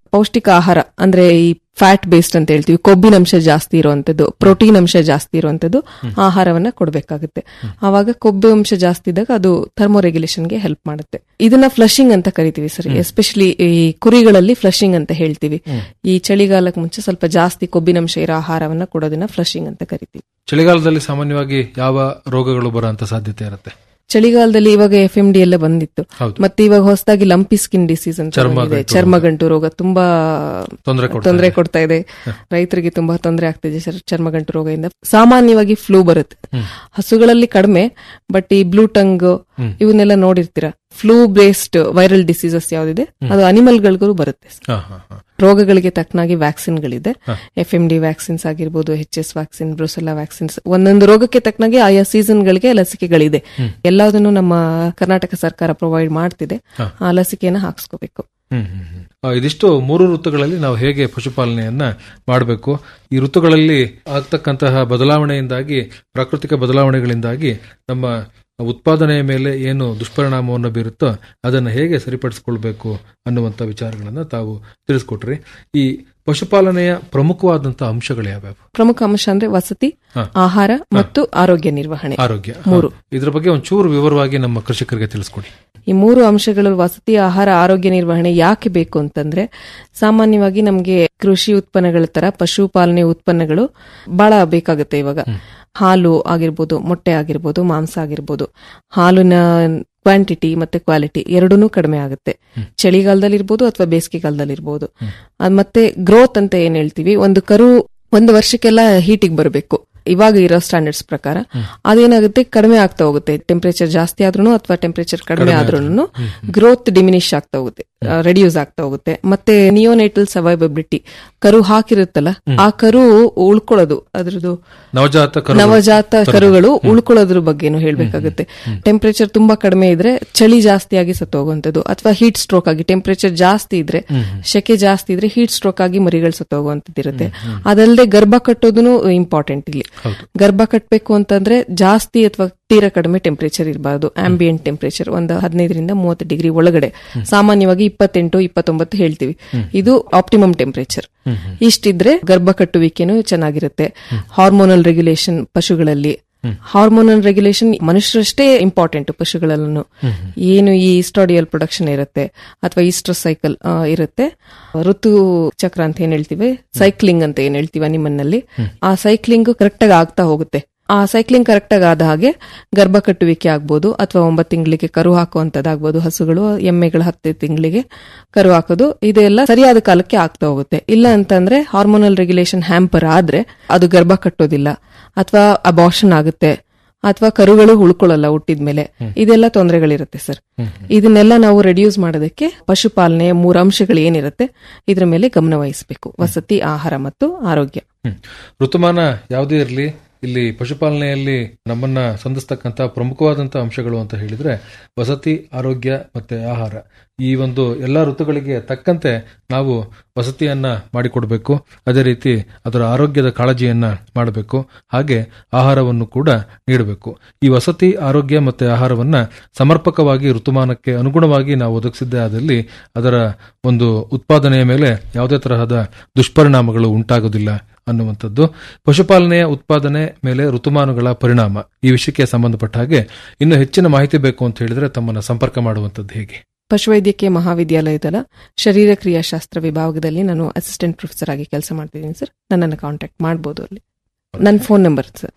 ಪೌಷ್ಟಿಕ ಆಹಾರ ಅಂದ್ರೆ ಈ ಫ್ಯಾಟ್ ಬೇಸ್ಡ್ ಅಂತ ಹೇಳ್ತೀವಿ ಕೊಬ್ಬಿನ ಅಂಶ ಜಾಸ್ತಿ ಇರುವಂತದ್ದು ಪ್ರೋಟೀನ್ ಅಂಶ ಜಾಸ್ತಿ ಇರುವಂತದ್ದು ಆಹಾರವನ್ನ ಕೊಡಬೇಕಾಗುತ್ತೆ ಆವಾಗ ಕೊಬ್ಬು ಅಂಶ ಜಾಸ್ತಿ ಇದ್ದಾಗ ಅದು ಥರ್ಮೋ ರೆಗ್ಯುಲೇಷನ್ಗೆ ಹೆಲ್ಪ್ ಮಾಡುತ್ತೆ ಇದನ್ನ ಫ್ಲಶಿಂಗ್ ಅಂತ ಕರಿತೀವಿ ಸರ್ ಎಸ್ಪೆಷಲಿ ಈ ಕುರಿಗಳಲ್ಲಿ ಫ್ಲಶಿಂಗ್ ಅಂತ ಹೇಳ್ತೀವಿ ಈ ಚಳಿಗಾಲಕ್ಕೆ ಮುಂಚೆ ಸ್ವಲ್ಪ ಜಾಸ್ತಿ ಕೊಬ್ಬಿನಂಶ ಇರೋ ಆಹಾರವನ್ನ ಕೊಡೋದನ್ನ ಫ್ಲಶಿಂಗ್ ಅಂತ ಕರಿತೀವಿ ಚಳಿಗಾಲದಲ್ಲಿ ಸಾಮಾನ್ಯವಾಗಿ ಯಾವ ರೋಗಗಳು ಬರುವಂತ ಸಾಧ್ಯತೆ ಇರುತ್ತೆ ಚಳಿಗಾಲದಲ್ಲಿ ಇವಾಗ ಎಫ್ ಎಂ ಡಿ ಎಲ್ಲ ಬಂದಿತ್ತು ಹೌದು. ಮತ್ತೆ ಇವಾಗ ಹೊಸದಾಗಿ ಲಂಪಿ ಸ್ಕಿನ್ ಡಿಸೀಸ್ ಅಂತ ಚರ್ಮಗಂಟು ಬಂದಿದೆ. ರೋಗ. ಚರ್ಮಗಂಟು ರೋಗ ತುಂಬಾ ತೊಂದ್ರೆ ಕೊಡ್ತಾ ತೊಂದರೆ ಇದೆ. ಕೊಡ್ತಾ ಇದೆ ರೈತರಿಗೆ ತುಂಬಾ ತೊಂದರೆ ಆಗ್ತಿದೆ ಸರ್ ಚರ್ಮಗಂಟು ರೋಗದಿಂದ ಸಾಮಾನ್ಯವಾಗಿ ಫ್ಲೂ ಬರುತ್ತೆ ಹಸುಗಳಲ್ಲಿ ಕಡಿಮೆ ಬಟ್ ಈ ಬ್ಲೂ ಟಂಗ್ ಹ್ಮ್. ಇವನ್ನೆಲ್ಲ ನೋಡಿರ್ತೀರಾ ಫ್ಲೂ ಬೇಸ್ಡ್ ವೈರಲ್ ಡಿಸೀಸಸ್ ಯಾವ್ದಿದೆ ಅದು ಅನಿಮಲ್ಗಳಿಗೂ ಬರುತ್ತೆ ಹಾ, ಹಾ, ಹಾ. ರೋಗಗಳಿಗೆ ತಕ್ಕನಾಗಿ ವ್ಯಾಕ್ಸಿನ್ಗಳಿದೆ ಹ. ಎಫ್ ಎಂ ಡಿ ವ್ಯಾಕ್ಸಿನ್ಸ್ ಆಗಿರ್ಬೋದು H S vaccine brucella vaccines ಒಂದೊಂದು ರೋಗಕ್ಕೆ ತಕ್ಕನಾಗಿ ಆಯಾ ಸೀಸನ್ಗಳಿಗೆ ಲಸಿಕೆಗಳಿದೆ ಎಲ್ಲದನ್ನು ನಮ್ಮ ಕರ್ನಾಟಕ ಸರ್ಕಾರ ಪ್ರೊವೈಡ್ ಮಾಡ್ತಿದೆ ಹ. ಆ ಲಸಿಕೆಯನ್ನು ಹಾಕ್ಸ್ಕೋಬೇಕು ಹ್ಮ್, ಹ್ಮ್, ಹ್ಮ್. ಆ, ಇದಿಷ್ಟು ಮೂರು ಋತುಗಳಲ್ಲಿ ನಾವು ಹೇಗೆ ಪಶುಪಾಲನೆಯನ್ನ ಮಾಡಬೇಕು ಈ ಋತುಗಳಲ್ಲಿ ಆಗ್ತಕ್ಕಂತಹ ಬದಲಾವಣೆಯಿಂದಾಗಿ ಪ್ರಾಕೃತಿಕ ಬದಲಾವಣೆಗಳಿಂದಾಗಿ ನಮ್ಮ ಉತ್ಪಾದನೆಯ ಮೇಲೆ ಏನು ದುಷ್ಪರಿಣಾಮವನ್ನು ಬೀರುತ್ತೋ ಅದನ್ನು ಹೇಗೆ ಸರಿಪಡಿಸಿಕೊಳ್ಬೇಕು ಅನ್ನುವಂಥ ವಿಚಾರಗಳನ್ನ ತಾವು ತಿಳಿಸ್ಕೊಟ್ರಿ ಈ ಪಶುಪಾಲನೆಯ ಪ್ರಮುಖವಾದಂತಹ ಅಂಶಗಳು ಯಾವ್ಯಾವು ಪ್ರಮುಖ ಅಂಶ ಅಂದ್ರೆ ವಸತಿ ಹ. ಆಹಾರ ಮತ್ತು ಆರೋಗ್ಯ ನಿರ್ವಹಣೆ ಆರೋಗ್ಯ ಮೂರು ಹ. ಇದ್ರ ಬಗ್ಗೆ ಒಂಚೂರು ವಿವರವಾಗಿ ನಮ್ಮ ಕೃಷಿಕರಿಗೆ ತಿಳಿಸ್ಕೊಡಿ ಈ ಮೂರು ಅಂಶಗಳು ವಸತಿ ಆಹಾರ ಆರೋಗ್ಯ ನಿರ್ವಹಣೆ ಯಾಕೆ ಬೇಕು ಅಂತಂದ್ರೆ ಸಾಮಾನ್ಯವಾಗಿ ನಮಗೆ ಕೃಷಿ ಉತ್ಪನ್ನಗಳ ತರ ಪಶುಪಾಲನೆ ಉತ್ಪನ್ನಗಳು ಬಹಳ ಬೇಕಾಗುತ್ತೆ ಇವಾಗ ಹಾಲು ಆಗಿರ್ಬೋದು ಮೊಟ್ಟೆ ಆಗಿರ್ಬೋದು ಮಾಂಸ ಆಗಿರ್ಬೋದು ಹಾಲಿನ ಕ್ವಾಂಟಿಟಿ ಮತ್ತೆ ಕ್ವಾಲಿಟಿ ಎರಡೂ ಕಡಿಮೆ ಆಗುತ್ತೆ ಚಳಿಗಾಲದಲ್ಲಿ ಇರ್ಬೋದು ಅಥವಾ ಬೇಸಿಗೆಗಾಲದಲ್ಲಿ ಇರ್ಬೋದು ಅದ್ ಮತ್ತೆ ಗ್ರೋತ್ ಅಂತ ಏನ್ ಹೇಳ್ತೀವಿ ಒಂದು ಕರು ಒಂದು ವರ್ಷಕ್ಕೆಲ್ಲ ಹೀಟಿಗೆ ಬರಬೇಕು ಇವಾಗ ಇರೋ ಸ್ಟ್ಯಾಂಡರ್ಡ್ಸ್ ಪ್ರಕಾರ ಅದೇನಾಗುತ್ತೆ ಕಡಿಮೆ ಆಗ್ತಾ ಹೋಗುತ್ತೆ ಟೆಂಪರೇಚರ್ ಜಾಸ್ತಿ ಆದ್ರೂ ಅಥವಾ ಟೆಂಪರೇಚರ್ ಕಡಿಮೆ ಆದ್ರೂ ಗ್ರೋತ್ ಡಿಮಿನಿಷ್ ಆಗ್ತಾ ಹೋಗುತ್ತೆ ರೆಡ್ಯೂಸ್ ಆಗ್ತಾ ಹೋಗುತ್ತೆ ಮತ್ತೆ ನಿಯೋನೇಟಲ್ ಸರ್ವೈಬಬಿಲಿಟಿ ಕರು ಹಾಕಿರುತ್ತಲ್ಲ ಆ ಕರು ಉಳ್ಕೊಳ್ಳೋದು ಅದ್ರದ್ದು ನವಜಾತ ಕರು ನವಜಾತ ಕರುಗಳು ಉಳ್ಕೊಳ್ಳೋದ್ರ ಬಗ್ಗೆನೂ ಹೇಳ್ಬೇಕಾಗುತ್ತೆ ಟೆಂಪರೇಚರ್ ತುಂಬಾ ಕಡಿಮೆ ಇದ್ರೆ ಚಳಿ ಜಾಸ್ತಿ ಆಗಿ ಸತ್ತೋಗುವಂತದ್ದು ಅಥವಾ ಹೀಟ್ ಸ್ಟ್ರೋಕ್ ಆಗಿ ಟೆಂಪರೇಚರ್ ಜಾಸ್ತಿ ಇದ್ರೆ ಶೆಕೆ ಜಾಸ್ತಿ ಇದ್ರೆ ಹೀಟ್ ಸ್ಟ್ರೋಕ್ ಆಗಿ ಮರಿಗಳು ಸತ್ತೋಗುವಂತದ್ದು ಇರುತ್ತೆ ಅದಲ್ಲದೆ ಗರ್ಭ ಕಟ್ಟೋದನ್ನು ಇಂಪಾರ್ಟೆಂಟ್ ಇಲ್ಲಿ ಗರ್ಭ ಕಟ್ಟಬೇಕು ಅಂತಂದ್ರೆ ಜಾಸ್ತಿ ಅಥವಾ ತೀರಾ ಕಡಿಮೆ ಟೆಂಪರೇಚರ್ ಇರಬಾರ್ದು ಆಂಬಿಯಂಟ್ ಟೆಂಪರೇಚರ್ ಒಂದು ಹದಿನೈದರಿಂದ ಮೂವತ್ತು ಡಿಗ್ರಿ ಒಳಗಡೆ ಸಾಮಾನ್ಯವಾಗಿ ಇಪ್ಪತ್ತೆಂಟು ಇಪ್ಪತ್ತೊಂಬತ್ತು ಹೇಳ್ತೀವಿ ಇದು ಆಪ್ಟಿಮಮ್ ಟೆಂಪರೇಚರ್ ಇಷ್ಟಿದ್ರೆ ಗರ್ಭ ಕಟ್ಟುವಿಕೆನೂ ಚೆನ್ನಾಗಿರುತ್ತೆ ಹಾರ್ಮೋನಲ್ ರೆಗ್ಯುಲೇಷನ್ ಪಶುಗಳಲ್ಲಿ ಹಾರ್ಮೋನಲ್ ರೆಗ್ಯುಲೇಷನ್ ಮನುಷ್ಯರಷ್ಟೇ ಇಂಪಾರ್ಟೆಂಟ್ ಪಶುಗಳಲ್ಲೂ ಏನು ಈ ಈಸ್ಟ್ರಾಡಿಯಲ್ ಪ್ರೊಡಕ್ಷನ್ ಇರುತ್ತೆ ಅಥವಾ ಈಸ್ಟ್ರಸ್ ಸೈಕಲ್ ಇರುತ್ತೆ ಋತು ಚಕ್ರ ಅಂತ ಏನ್ ಹೇಳ್ತೀವಿ ಸೈಕ್ಲಿಂಗ್ ಅಂತ ಏನ್ ಹೇಳ್ತೀವಿ ನಿಮ್ಮನ್ನಲ್ಲಿ ಆ ಸೈಕ್ಲಿಂಗ್ ಕರೆಕ್ಟ್ ಆಗಿ ಆಗ್ತಾ ಹೋಗುತ್ತೆ ಆ ಸೈಕ್ಲಿಂಗ್ ಕರೆಕ್ಟ್ ಆಗಿ ಆದ ಹಾಗೆ ಗರ್ಭ ಕಟ್ಟುವಿಕೆ ಆಗ್ಬೋದು ಅಥವಾ ಒಂಬತ್ತು ತಿಂಗಳಿಗೆ ಕರು ಹಾಕುವಂತದ್ದಾಗ್ಬೋದು ಹಸುಗಳು ಎಮ್ಮೆಗಳ ಹತ್ತು ತಿಂಗಳಿಗೆ ಕರು ಹಾಕೋದು ಇದೆಲ್ಲ ಸರಿಯಾದ ಕಾಲಕ್ಕೆ ಆಗ್ತಾ ಹೋಗುತ್ತೆ ಇಲ್ಲ ಅಂತಂದ್ರೆ ಹಾರ್ಮೋನಲ್ ರೆಗ್ಯುಲೇಷನ್ ಹ್ಯಾಂಪರ್ ಆದ್ರೆ ಅದು ಗರ್ಭ ಕಟ್ಟೋದಿಲ್ಲ ಅಥವಾ ಅಬಾರ್ಷನ್ ಆಗುತ್ತೆ ಅಥವಾ ಕರುಗಳು ಉಳ್ಕೊಳ್ಳಲ್ಲ ಹುಟ್ಟಿದ್ಮೇಲೆ ಇದೆಲ್ಲ ತೊಂದರೆಗಳಿರುತ್ತೆ ಸರ್ ಇದನ್ನೆಲ್ಲ ನಾವು ರೆಡ್ಯೂಸ್ ಮಾಡೋದಕ್ಕೆ ಪಶುಪಾಲನೆಯ ಮೂರು ಅಂಶಗಳು ಏನಿರುತ್ತೆ ಇದ್ರ ಮೇಲೆ ಗಮನ ವಹಿಸಬೇಕು ವಸತಿ ಆಹಾರ ಮತ್ತು ಆರೋಗ್ಯ ಹ್ಮ್. ಋತುಮಾನ ಯಾವುದೇ ಇರಲಿ ಇಲ್ಲಿ ಪಶುಪಾಲನೆಯಲ್ಲಿ ನಮ್ಮನ್ನ ಸಂಧಿಸ್ತಕ್ಕಂಥ ಪ್ರಮುಖವಾದಂತಹ ಅಂಶಗಳು ಅಂತ ಹೇಳಿದ್ರೆ ವಸತಿ ಆರೋಗ್ಯ ಮತ್ತೆ ಆಹಾರ ಈ ಒಂದು ಎಲ್ಲಾ ಋತುಗಳಿಗೆ ತಕ್ಕಂತೆ ನಾವು ವಸತಿಯನ್ನ ಮಾಡಿಕೊಡ್ಬೇಕು ಅದೇ ರೀತಿ ಅದರ ಆರೋಗ್ಯದ ಕಾಳಜಿಯನ್ನ ಮಾಡಬೇಕು ಹಾಗೆ ಆಹಾರವನ್ನು ಕೂಡ ನೀಡಬೇಕು ಈ ವಸತಿ ಆರೋಗ್ಯ ಮತ್ತೆ ಆಹಾರವನ್ನ ಸಮರ್ಪಕವಾಗಿ ಋತುಮಾನಕ್ಕೆ ಅನುಗುಣವಾಗಿ ನಾವು ಒದಗಿಸಿದ್ದೇ ಆದಲ್ಲಿ ಅದರ ಒಂದು ಉತ್ಪಾದನೆಯ ಮೇಲೆ ಯಾವುದೇ ತರಹದ ದುಷ್ಪರಿಣಾಮಗಳು ಉಂಟಾಗುವುದಿಲ್ಲ ಅನ್ನುವಂಥದ್ದು ಪಶುಪಾಲನೆಯ ಉತ್ಪಾದನೆ ಮೇಲೆ ಋತುಮಾನಗಳ ಪರಿಣಾಮ ಈ ವಿಷಯಕ್ಕೆ ಸಂಬಂಧಪಟ್ಟ ಹಾಗೆ ಇನ್ನು ಹೆಚ್ಚಿನ ಮಾಹಿತಿ ಬೇಕು ಅಂತ ಹೇಳಿದ್ರೆ ತಮ್ಮನ್ನ ಸಂಪರ್ಕ ಮಾಡುವಂಥದ್ದು ಹೇಗೆ ಪಶುವೈದ್ಯಕೀಯ ಮಹಾವಿದ್ಯಾಲಯದ ಶರೀರ ಕ್ರಿಯಾಶಾಸ್ತ್ರ ವಿಭಾಗದಲ್ಲಿ ನಾನು ಅಸಿಸ್ಟೆಂಟ್ ಪ್ರೊಫೆಸರ್ ಆಗಿ ಕೆಲಸ ಮಾಡ್ತಿದ್ದೀನಿ ಸರ್ ನನ್ನನ್ನು ಕಾಂಟ್ಯಾಕ್ಟ್ ಮಾಡ್ಬೋದು ಅಲ್ಲಿ ನನ್ನ phone number sir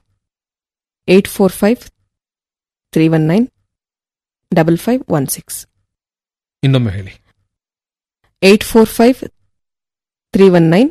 eight four five three one nine double five one six ಇನ್ನೊಮ್ಮೆ ಹೇಳಿ eight four five three one nine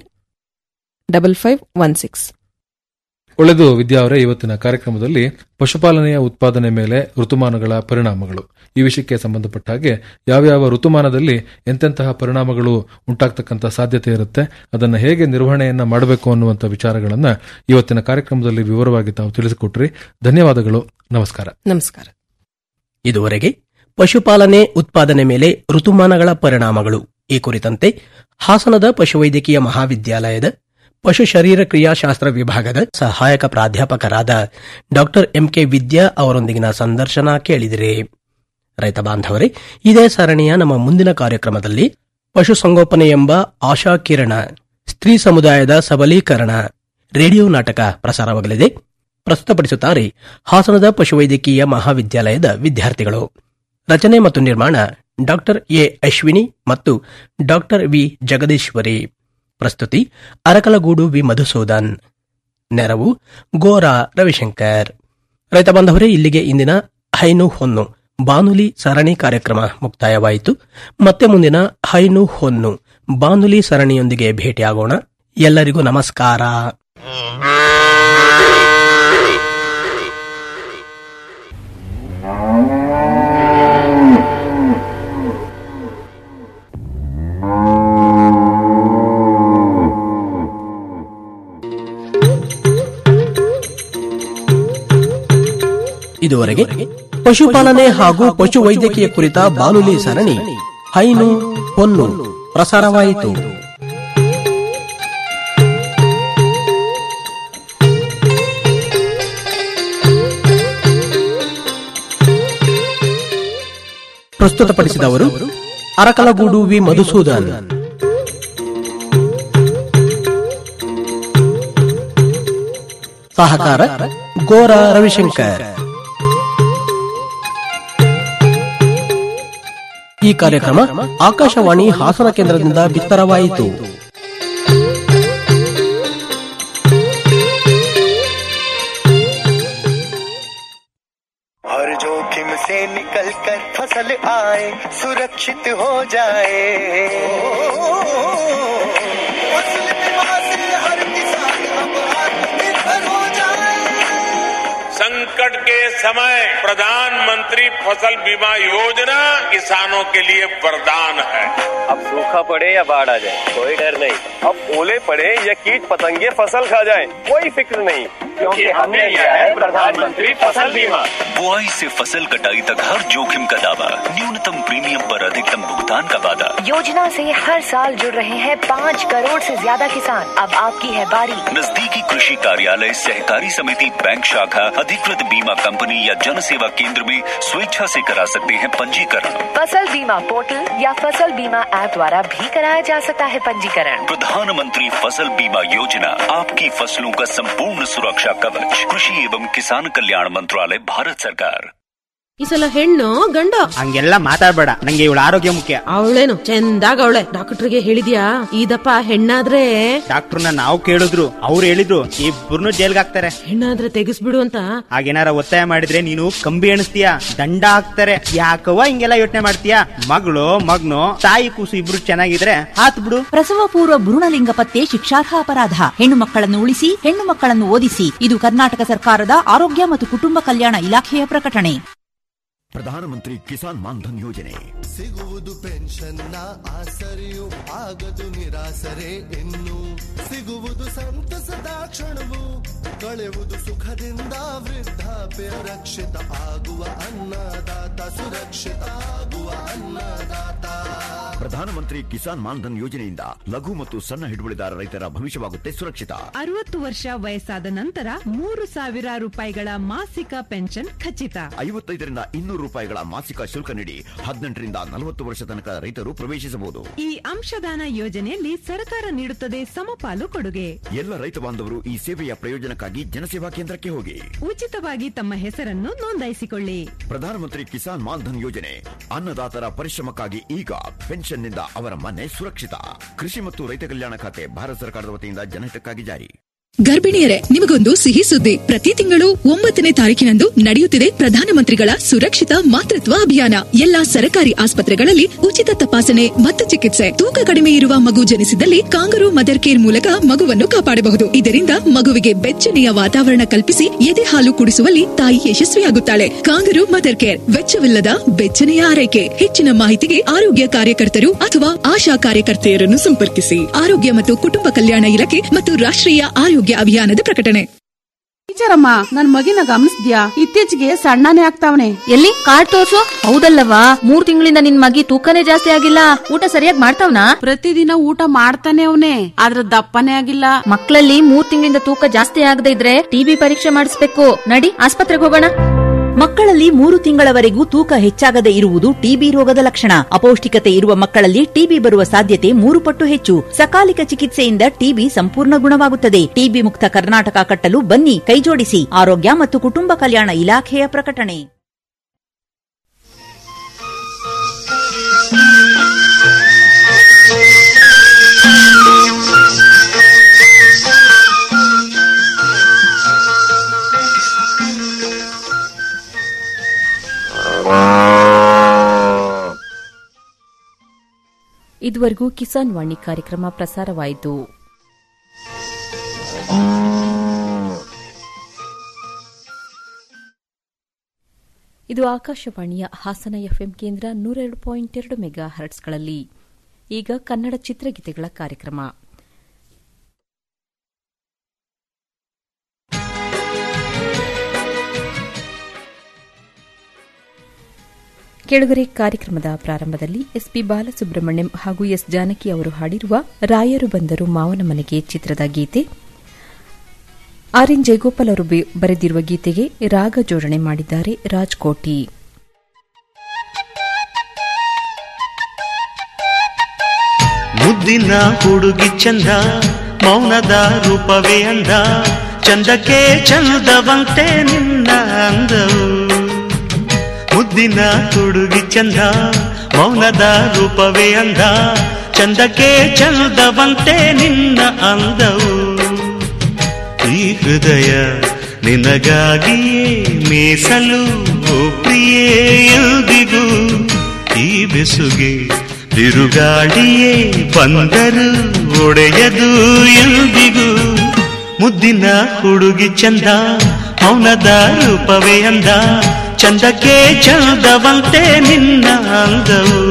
double five one six ಒಳ್ಳೆದು ವಿದ್ಯಾ ಅವರೇ ಇವತ್ತಿನ ಕಾರ್ಯಕ್ರಮದಲ್ಲಿ ಪಶುಪಾಲನೆಯ ಉತ್ಪಾದನೆ ಮೇಲೆ ಋತುಮಾನಗಳ ಪರಿಣಾಮಗಳು ಈ ವಿಷಯಕ್ಕೆ ಸಂಬಂಧಪಟ್ಟ ಹಾಗೆ ಯಾವ್ಯಾವ ಋತುಮಾನದಲ್ಲಿ ಎಂತೆಂತಹ ಪರಿಣಾಮಗಳು ಉಂಟಾಗ್ತಕ್ಕಂಥ ಸಾಧ್ಯತೆ ಇರುತ್ತೆ ಅದನ್ನು ಹೇಗೆ ನಿರ್ವಹಣೆಯನ್ನ ಮಾಡಬೇಕು ಅನ್ನುವಂಥ ವಿಚಾರಗಳನ್ನ ಇವತ್ತಿನ ಕಾರ್ಯಕ್ರಮದಲ್ಲಿ ವಿವರವಾಗಿ ತಾವು ತಿಳಿಸಿಕೊಟ್ರಿ ಧನ್ಯವಾದಗಳು ನಮಸ್ಕಾರ ನಮಸ್ಕಾರ ಇದುವರೆಗೆ ಪಶುಪಾಲನೆ ಉತ್ಪಾದನೆ ಮೇಲೆ ಋತುಮಾನಗಳ ಪರಿಣಾಮಗಳು ಈ ಕುರಿತಂತೆ ಹಾಸನದ ಪಶುವೈದ್ಯಕೀಯ ಮಹಾವಿದ್ಯಾಲಯದ ಪಶು ಶರೀರ ಕ್ರಿಯಾಶಾಸ್ತ್ರ ವಿಭಾಗದ ಸಹಾಯಕ ಪ್ರಾಧ್ಯಾಪಕರಾದ ಡಾಕ್ಟರ್ ಎಂಕೆ ವಿದ್ಯಾ ಅವರೊಂದಿಗಿನ ಸಂದರ್ಶನ ಕೇಳಿದಿರಿ ರೈತ ಬಾಂಧವರೇ ಇದೇ ಸರಣಿಯ ನಮ್ಮ ಮುಂದಿನ ಕಾರ್ಯಕ್ರಮದಲ್ಲಿ ಪಶುಸಂಗೋಪನೆ ಎಂಬ ಆಶಾ ಕಿರಣ ಸ್ತ್ರೀ ಸಮುದಾಯದ ಸಬಲೀಕರಣ ರೇಡಿಯೋ ನಾಟಕ ಪ್ರಸಾರವಾಗಲಿದೆ ಪ್ರಸ್ತುತಪಡಿಸುತ್ತಾರೆ ಹಾಸನದ ಪಶುವೈದ್ಯಕೀಯ ಮಹಾವಿದ್ಯಾಲಯದ ವಿದ್ಯಾರ್ಥಿಗಳು ರಚನೆ ಮತ್ತು ನಿರ್ಮಾಣ ಡಾಕ್ಟರ್ ಎ ಅಶ್ವಿನಿ ಮತ್ತು ಡಾಕ್ಟರ್ ವಿ ಜಗದೀಶ್ವರಿ ಪ್ರಸ್ತುತಿ ಅರಕಲಗೂಡು ವಿ ಮಧುಸೂದನ್ ನೆರವು ಗೋರಾ ರವಿಶಂಕರ್ ರೈತ ಬಾಂಧವರೇ ಇಲ್ಲಿಗೆ ಇಂದಿನ ಹೈನು ಹೊನ್ನು ಬಾನುಲಿ ಸರಣಿ ಕಾರ್ಯಕ್ರಮ ಮುಕ್ತಾಯವಾಯಿತು ಮತ್ತೆ ಮುಂದಿನ ಹೈನು ಹೊನ್ನು ಬಾನುಲಿ ಸರಣಿಯೊಂದಿಗೆ ಭೇಟಿಯಾಗೋಣ ಎಲ್ಲರಿಗೂ ನಮಸ್ಕಾರ ಇದುವರೆಗೆ ಪಶುಪಾಲನೆ ಹಾಗೂ ಪಶು ವೈದ್ಯಕೀಯ ಕುರಿತ ಬಾನುಲಿ ಸರಣಿ ಹೈನು ಹೊನ್ನು ಪ್ರಸಾರವಾಯಿತು ಪ್ರಸ್ತುತಪಡಿಸಿದವರು ಅರಕಲಗೂಡು ವಿ ಮಧುಸೂದನ್ ಸಹಕಾರ ಗೋರ ರವಿಶಂಕರ್ ಈ ಕಾರ್ಯಕ್ರಮ ಆಕಾಶವಾಣಿ ಹಾಸನ ಕೇಂದ್ರದಿಂದ ಬಿತ್ತರವಾಯಿತು हर जोखिम से निकल कर फसल आए सुरक्षित हो जाए फसल बीमा से हर किसान अब आत्मनिर्भर हो जाए संकट के समय प्रधानमंत्री फसल बीमा योजना किसानों के लिए वरदान है अब सूखा पड़े या बाढ़ आ जाए कोई डर नहीं अब ओले पड़े या कीट पतंगे फसल खा जाए कोई फिक्र नहीं क्योंकि हमने लिया है प्रधानमंत्री फसल बीमा बुआई से फसल कटाई तक हर जोखिम का दावा न्यूनतम प्रीमियम पर अधिकतम भुगतान का वादा योजना से हर साल जुड़ रहे हैं पाँच करोड़ से ज्यादा किसान अब आपकी है बारी नजदीकी कृषि कार्यालय सहकारी समिति बैंक शाखा अधिकृत बीमा कंपनी या जन सेवा केंद्र में स्वेच्छा से करा सकते हैं पंजीकरण फसल बीमा पोर्टल या फसल बीमा ऐप द्वारा भी कराया जा सकता है पंजीकरण प्रधानमंत्री फसल बीमा योजना आपकी फसलों का संपूर्ण सुरक्षा कवच कृषि एवं किसान कल्याण मंत्रालय भारत सरकार ಈ ಸಲ ಹೆಣ್ಣು ಗಂಡು ಹಂಗೆಲ್ಲ ಮಾತಾಡ್ಬೇಡ ನಂಗೆ ಇವಳ ಆರೋಗ್ಯ ಮುಖ್ಯ ಅವಳೇನು ಚಂದಾಗ ಅವಳೆ ಡಾಕ್ಟರ್ಗೆ ಹೇಳಿದ್ಯಾ ಇದಪ್ಪ ಹೆಣ್ಣಾದ್ರೆ ಡಾಕ್ಟರ್ನ ನಾವು ಕೇಳಿದ್ರು ಅವ್ರು ಹೇಳಿದ್ರು ಇಬ್ಬರನ್ನು ಜೈಲ್ಗೆ ಹಾಕ್ತಾರೆ ಹೆಣ್ಣಾದ್ರೆ ತೆಗಿಸ್ಬಿಡು ಅಂತ ಹಾಗೇನಾರ ಒತ್ತಾಯ ಮಾಡಿದ್ರೆ ನೀನು ಕಂಬಿ ಎಣಿಸ್ತೀಯ ದಂಡ ಹಾಕ್ತಾರೆ ಯಾಕವ್ವ ಹಿಂಗೆಲ್ಲ ಯೋಚನೆ ಮಾಡ್ತೀಯ ಮಗಳು ಮಗ್ನು ತಾಯಿ ಕೂಸು ಇಬ್ರು ಚೆನ್ನಾಗಿದ್ರೆ ಹಾತ್ ಬಿಡು ಪ್ರಸವ ಪೂರ್ವ ಭ್ರೂಣಲಿಂಗ ಪತ್ತೆ ಶಿಕ್ಷಾರ್ಹ ಅಪರಾಧ ಹೆಣ್ಣು ಮಕ್ಕಳನ್ನು ಉಳಿಸಿ ಹೆಣ್ಣು ಮಕ್ಕಳನ್ನು ಓದಿಸಿ ಇದು ಕರ್ನಾಟಕ ಸರ್ಕಾರದ ಆರೋಗ್ಯ ಮತ್ತು ಕುಟುಂಬ ಕಲ್ಯಾಣ ಇಲಾಖೆಯ ಪ್ರಕಟಣೆ ಪ್ರಧಾನಮಂತ್ರಿ ಕಿಸಾನ್ ಮಾನ್ಧನ್ ಯೋಜನೆ ಸಿಗುವುದು ಪೆನ್ಷನ್ನ ಆಸರೆಯು ಆಗದು ನಿರಾಸರೆ ಇನ್ನು ಸಿಗುವುದು ಸಂತಸದ ಕ್ಷಣವು ಕಳೆಯುವುದು ಸುಖದಿಂದ ವೃದ್ಧಾಪ್ಯ ರಕ್ಷಿತ ಆಗುವ ಅನ್ನದಾತ ಸುರಕ್ಷಿತ ಆಗುವ ಅನ್ನದಾತ ಪ್ರಧಾನಮಂತ್ರಿ ಕಿಸಾನ್ ಮಾನ್ಧನ್ ಯೋಜನೆಯಿಂದ ಲಘು ಮತ್ತು ಸಣ್ಣ ಹಿಡುವಳಿದಾರ ರೈತರ ಭವಿಷ್ಯವಾಗುತ್ತೆ ಸುರಕ್ಷಿತ ಅರವತ್ತು ವರ್ಷ ವಯಸ್ಸಾದ ನಂತರ ಮೂರು ಸಾವಿರ ರೂಪಾಯಿಗಳ ಮಾಸಿಕ ಪೆನ್ಷನ್ ಖಚಿತ ಐವತ್ತೈದರಿಂದ ಇನ್ನೂರು ರೂಪಾಯಿಗಳ ಮಾಸಿಕ ಶುಲ್ಕ ನೀಡಿ ಹದಿನೆಂಟರಿಂದ ನಲವತ್ತು ವರ್ಷ ತನಕ ರೈತರು ಪ್ರವೇಶಿಸಬಹುದು ಈ ಅಂಶದಾನ ಯೋಜನೆಯಲ್ಲಿ ಸರ್ಕಾರ ನೀಡುತ್ತದೆ ಸಮಪಾಲು ಕೊಡುಗೆ ಎಲ್ಲ ರೈತ ಬಾಂಧವರು ಈ ಸೇವೆಯ ಪ್ರಯೋಜನಕ್ಕಾಗಿ ಜನಸೇವಾ ಕೇಂದ್ರಕ್ಕೆ ಹೋಗಿ ಉಚಿತವಾಗಿ ತಮ್ಮ ಹೆಸರನ್ನು ನೋಂದಾಯಿಸಿಕೊಳ್ಳಿ ಪ್ರಧಾನಮಂತ್ರಿ ಕಿಸಾನ್ ಮಾನ್ಧನ್ ಯೋಜನೆ ಅನ್ನದಾತರ ಪರಿಶ್ರಮಕ್ಕಾಗಿ ಈಗ ಪೆನ್ಷನ್ನಿಂದ ಅವರ ಮನೆ ಸುರಕ್ಷಿತ ಕೃಷಿ ಮತ್ತು ರೈತ ಕಲ್ಯಾಣ ಖಾತೆ ಭಾರತ ಸರ್ಕಾರದ ವತಿಯಿಂದ ಜನಹಿತಕ್ಕಾಗಿ ಜಾರಿ ಗರ್ಭಿಣಿಯರೇ ನಿಮಗೊಂದು ಸಿಹಿ ಸುದ್ದಿ ಪ್ರತಿ ತಿಂಗಳು ಒಂಬತ್ತನೇ ತಾರೀಕಿನಂದು ನಡೆಯುತ್ತಿದೆ ಪ್ರಧಾನಮಂತ್ರಿಗಳ ಸುರಕ್ಷಿತ ಮಾತೃತ್ವ ಅಭಿಯಾನ ಎಲ್ಲಾ ಸರ್ಕಾರಿ ಆಸ್ಪತ್ರೆಗಳಲ್ಲಿ ಉಚಿತ ತಪಾಸಣೆ ಮತ್ತು ಚಿಕಿತ್ಸೆ ತೂಕ ಕಡಿಮೆ ಇರುವ ಮಗು ಜನಿಸಿದಲ್ಲಿ ಕಾಂಗರು ಮದರ್ ಕೇರ್ ಮೂಲಕ ಮಗುವನ್ನು ಕಾಪಾಡಬಹುದು ಇದರಿಂದ ಮಗುವಿಗೆ ಬೆಚ್ಚನೆಯ ವಾತಾವರಣ ಕಲ್ಪಿಸಿ ಎದೆ ಹಾಲು ಕುಡಿಸುವಲ್ಲಿ ತಾಯಿ ಯಶಸ್ವಿಯಾಗುತ್ತಾಳೆ ಕಾಂಗರು ಮದರ್ ಕೇರ್ ವೆಚ್ಚವಿಲ್ಲದ ಬೆಚ್ಚನೆಯ ಆರೈಕೆ ಹೆಚ್ಚಿನ ಮಾಹಿತಿಗೆ ಆರೋಗ್ಯ ಕಾರ್ಯಕರ್ತರು ಅಥವಾ ಆಶಾ ಕಾರ್ಯಕರ್ತೆಯರನ್ನು ಸಂಪರ್ಕಿಸಿ ಆರೋಗ್ಯ ಮತ್ತು ಕುಟುಂಬ ಕಲ್ಯಾಣ ಇಲಾಖೆ ಮತ್ತು ರಾಷ್ಟ್ರೀಯ ಆರೋಗ್ಯ ಅಭಿಯಾನದ ಪ್ರಕಟಣೆ ಟೀಚರಮ್ಮ ನನ್ ಮಗಿನ ಗಮನಿಸ್ದ್ಯಾ ಇತ್ತೀಚೆಗೆ ಸಣ್ಣನೇ ಆಗ್ತಾವನೆ ಎಲ್ಲಿ ಕಾರ್ಡ್ ತೋರ್ಸು ಹೌದಲ್ಲವಾ ಮೂರ್ ತಿಂಗಳಿಂದ ನಿನ್ ಮಗಿ ತೂಕನೇ ಜಾಸ್ತಿ ಆಗಿಲ್ಲ ಊಟ ಸರಿಯಾಗಿ ಮಾಡ್ತಾವ್ನಾ ಪ್ರತಿದಿನ ಊಟ ಮಾಡ್ತಾನೆ ಅವನೇ ಆದ್ರ ದಪ್ಪನೇ ಆಗಿಲ್ಲ ಮಕ್ಕಳಲ್ಲಿ ಮೂರ್ ತಿಂಗಳಿಂದ ತೂಕ ಜಾಸ್ತಿ ಆಗದೆ ಇದ್ರೆ ಟಿಬಿ ಪರೀಕ್ಷೆ ಮಾಡಿಸ್ಬೇಕು ನಡಿ ಆಸ್ಪತ್ರೆಗೆ ಹೋಗೋಣ ಮಕ್ಕಳಲ್ಲಿ ಮೂರು ತಿಂಗಳವರೆಗೂ ತೂಕ ಹೆಚ್ಚಾಗದೇ ಇರುವುದು ಟಿಬಿ ರೋಗದ ಲಕ್ಷಣ ಅಪೌಷ್ಟಿಕತೆ ಇರುವ ಮಕ್ಕಳಲ್ಲಿ ಟಿಬಿ ಬರುವ ಸಾಧ್ಯತೆ ಮೂರು ಪಟ್ಟು ಹೆಚ್ಚು ಸಕಾಲಿಕ ಚಿಕಿತ್ಸೆಯಿಂದ ಟಿಬಿ ಸಂಪೂರ್ಣ ಗುಣವಾಗುತ್ತದೆ ಟಿಬಿ ಮುಕ್ತ ಕರ್ನಾಟಕ ಕಟ್ಟಲು ಬನ್ನಿ ಕೈಜೋಡಿಸಿ ಆರೋಗ್ಯ ಮತ್ತು ಕುಟುಂಬ ಕಲ್ಯಾಣ ಇಲಾಖೆಯ ಪ್ರಕಟಣೆ ಇದುವರೆಗೂ ಕಿಸಾನ್ ವಾಣಿ ಕಾರ್ಯಕ್ರಮ ಪ್ರಸಾರವಾಯಿತು ಇದು ಆಕಾಶವಾಣಿಯ ಹಾಸನ ಎಫ್ಎಂ ಕೇಂದ್ರ ನೂರೆರಡು ಪಾಯಿಂಟ್ ಎರಡು ಮೆಗಾ ಹರ್ಟ್ಸ್ಗಳಲ್ಲಿ ಈಗ ಕನ್ನಡ ಚಿತ್ರಗೀತೆಗಳ ಕಾರ್ಯಕ್ರಮ ಕೆಳಗರೆ ಕಾರ್ಯಕ್ರಮದ ಪ್ರಾರಂಭದಲ್ಲಿ ಎಸ್ಪಿ ಬಾಲಸುಬ್ರಹ್ಮಣ್ಯಂ ಹಾಗೂ ಎಸ್ ಜಾನಕಿ ಅವರು ಹಾಡಿರುವ ರಾಯರು ಬಂದರು ಮಾವನ ಮನೆಗೆ ಚಿತ್ರದ ಗೀತೆ ಆರ್ ಎನ್ ಜಯಗೋಪಾಲ್ ಅವರು ಬರೆದಿರುವ ಗೀತೆಗೆ ರಾಗ ಜೋಡಣೆ ಮಾಡಿದ್ದಾರೆ ರಾಜ್ಕೋಟಿ ಮುದ್ದಿನ ಹುಡುಗಿ ಚಂದ ಮೌನದ ರೂಪವೇ ಅಂದ ಚಂದಕ್ಕೆ ಚಂದವಂತೆ ನಿನ್ನ ಅಂದವು ಮುದ್ದಿನ ಹುಡುಗಿ ಚಂದ ಮೌನದ ರೂಪವೇ ಅಂದ ಚಂದಕ್ಕೆ ಚಂದವಂತೆ ನಿನ್ನ ಅಂದವು ಈ ಹೃದಯ ನಿನಗಾಗಿಯೇ ಮೀಸಲು ಓ ಪ್ರಿಯೇ ಎಂದಿಗೂ ಈ ಬೆಸುಗೆ ಬಿರುಗಾಳಿಯೇ ಬಂದರು ಒಡೆಯದು ಎಂದಿಗೂ ಮುದ್ದಿನ ಹುಡುಗಿ ಚಂದ ಮೌನದ ರೂಪವೇ ಅಂದ ಚಂದಕ್ಕೆ ಚಂದವಂತೆ ನಿನ್ನ ಅಂದವು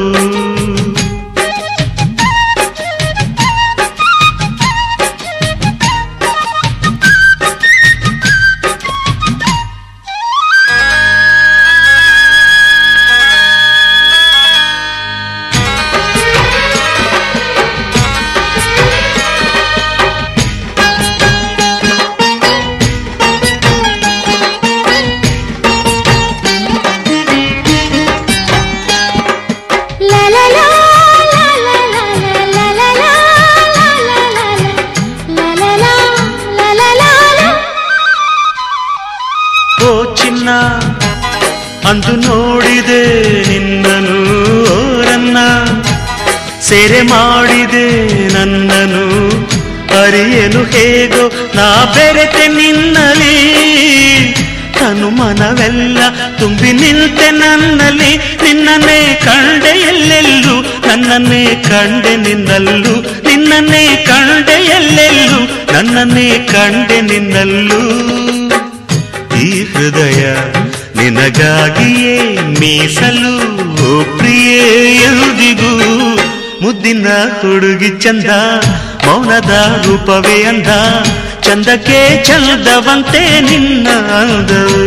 ಓ ಚಿನ್ನ ಅಂದು ನೋಡಿದೆ ನಿನ್ನನು ಓರನ್ನ ಸೆರೆ ಮಾಡಿದೆ ನನ್ನನು ಅರಿಯಲು ಹೇಗೋ ನಾ ಬೆರೆತೆ ನಿನ್ನಲಿ ತನು ಮನವೆಲ್ಲ ತುಂಬಿ ನಿಂತೆ ನನ್ನಲ್ಲಿ ನಿನ್ನನ್ನೇ ಕಂಡೆ ಎಲ್ಲೆಲ್ಲೂ ನನ್ನನ್ನೇ ಕಂಡೆ ನಿನ್ನಲ್ಲೂ ನಿನ್ನನ್ನೇ ಕಂಡೆ ಎಲ್ಲೆಲ್ಲೂ ನನ್ನನ್ನೇ ಕಂಡೆ ನಿನ್ನಲ್ಲೂ ಈ ಹೃದಯ ನಿನಗಾಗಿಯೇ ಮೀಸಲು ಓ ಪ್ರಿಯೇ ಎಂದಿಗೂ ಮುದ್ದಿನ ಹುಡುಗಿ ಚಂದ ಮೌನದ ರೂಪವೇ ಅಂದ ಚಂದಕ್ಕೆ ಚಂದವಂತೆ ನಿನ್ನ ಅಂದವು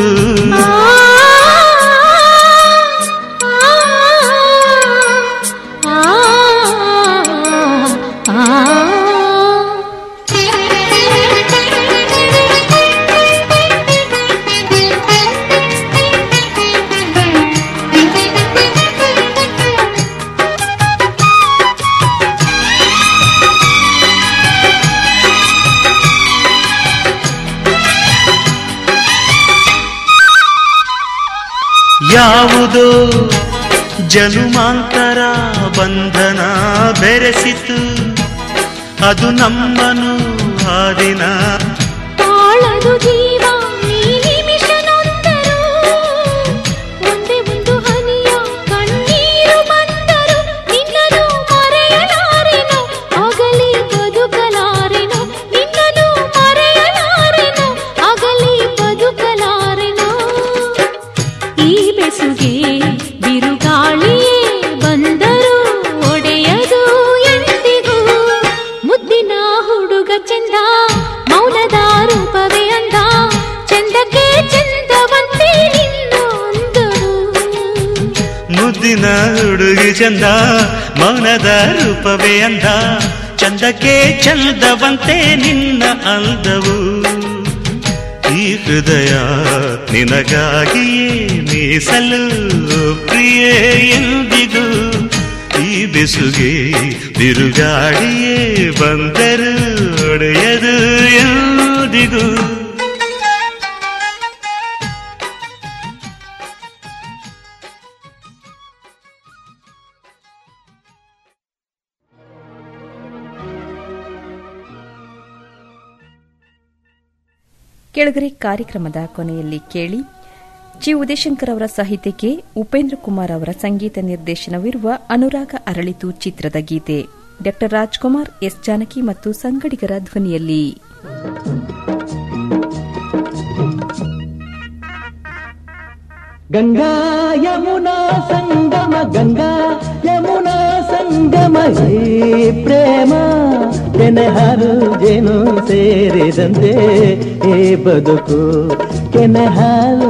ಯಾವುದೋ ಜನುಮಾಂತರ ಬಂಧನ ಬೆರೆಸಿತು ಅದು ನಮ್ಮನು ಆ ದಿನ ತಾಳದು ಜೀವ ನೀ ನಿಮಿಷ ನೊಂದರು ಒಂದೇ ಒಂದು ಹನಿಯ ಕಣ್ಣೀರು ಬಂದರು ನಿನ್ನನು ಮರೆಯಲಾರೆನು ಅಗಲಿ ಬದುಕಲಾರೆನು ನಿನ್ನನು ಮರೆಯಲಾರೆನು ಅಗಲಿ ಬದುಕಲಾರೆನು ಈ ಬೆಸುಗೆ ಬಿರುಗಾಳಿಯೇ ಬಂದರು ಒಡೆಯದು ಎಂದಿಗೂ ಮುದ್ದಿನ ಹುಡುಗ ಚಂದ ಮೌನದ ರೂಪವೇ ಅಂದ ಚಂದಕ್ಕೆ ಚಂದವಂತೆ ನಿನ್ನ ಅಂದರು ಮುದ್ದಿನ ಹುಡುಗಿ ಚಂದ ಮೌನದ ರೂಪವೇ ಅಂದ ಚಂದಕ್ಕೆ ಚಂದವಂತೆ ನಿನ್ನ ಅಂದವು ಈ ಹೃದಯ ನಿನಗಾಗಿಯೇ ಮೀಸಲು ಪ್ರಿಯೇ ಎಂದಿಗೂ ಈ ಬೆಸುಗೆ ಬಿರುಗಾಳಿಯೇ ಬಂದರು ಒಡೆಯದು ಎಂದಿಗೂ ಕೆಳಗರೆ ಕಾರ್ಯಕ್ರಮದ ಕೊನೆಯಲ್ಲಿ ಕೇಳಿ ಜಿ ಉದಯಶಂಕರ್ ಅವರ ಸಾಹಿತ್ಯಕ್ಕೆ ಉಪೇಂದ್ರ ಕುಮಾರ್ ಅವರ ಸಂಗೀತ ನಿರ್ದೇಶನವಿರುವ ಅನುರಾಗ ಅರಳಿತು ಚಿತ್ರದ ಗೀತೆ ಡಾ ರಾಜ್ಕುಮಾರ್ ಎಸ್ ಜಾನಕಿ ಮತ್ತು ಸಂಗಡಿಗರ ಧ್ವನಿಯಲ್ಲಿ ಗಂಗಾ ಯಮುನಾ ಸಂಗಮ ಗಂಗಾ ಯಮುನಾ ಸಂಗಮ ಹೇ ಪ್ರೇಮ ಕೆನಹಾರು ಜೇನು ಸೇರಿದಂತೆ ಹೇ ಬದುಕು ಕೆನಹಾಲು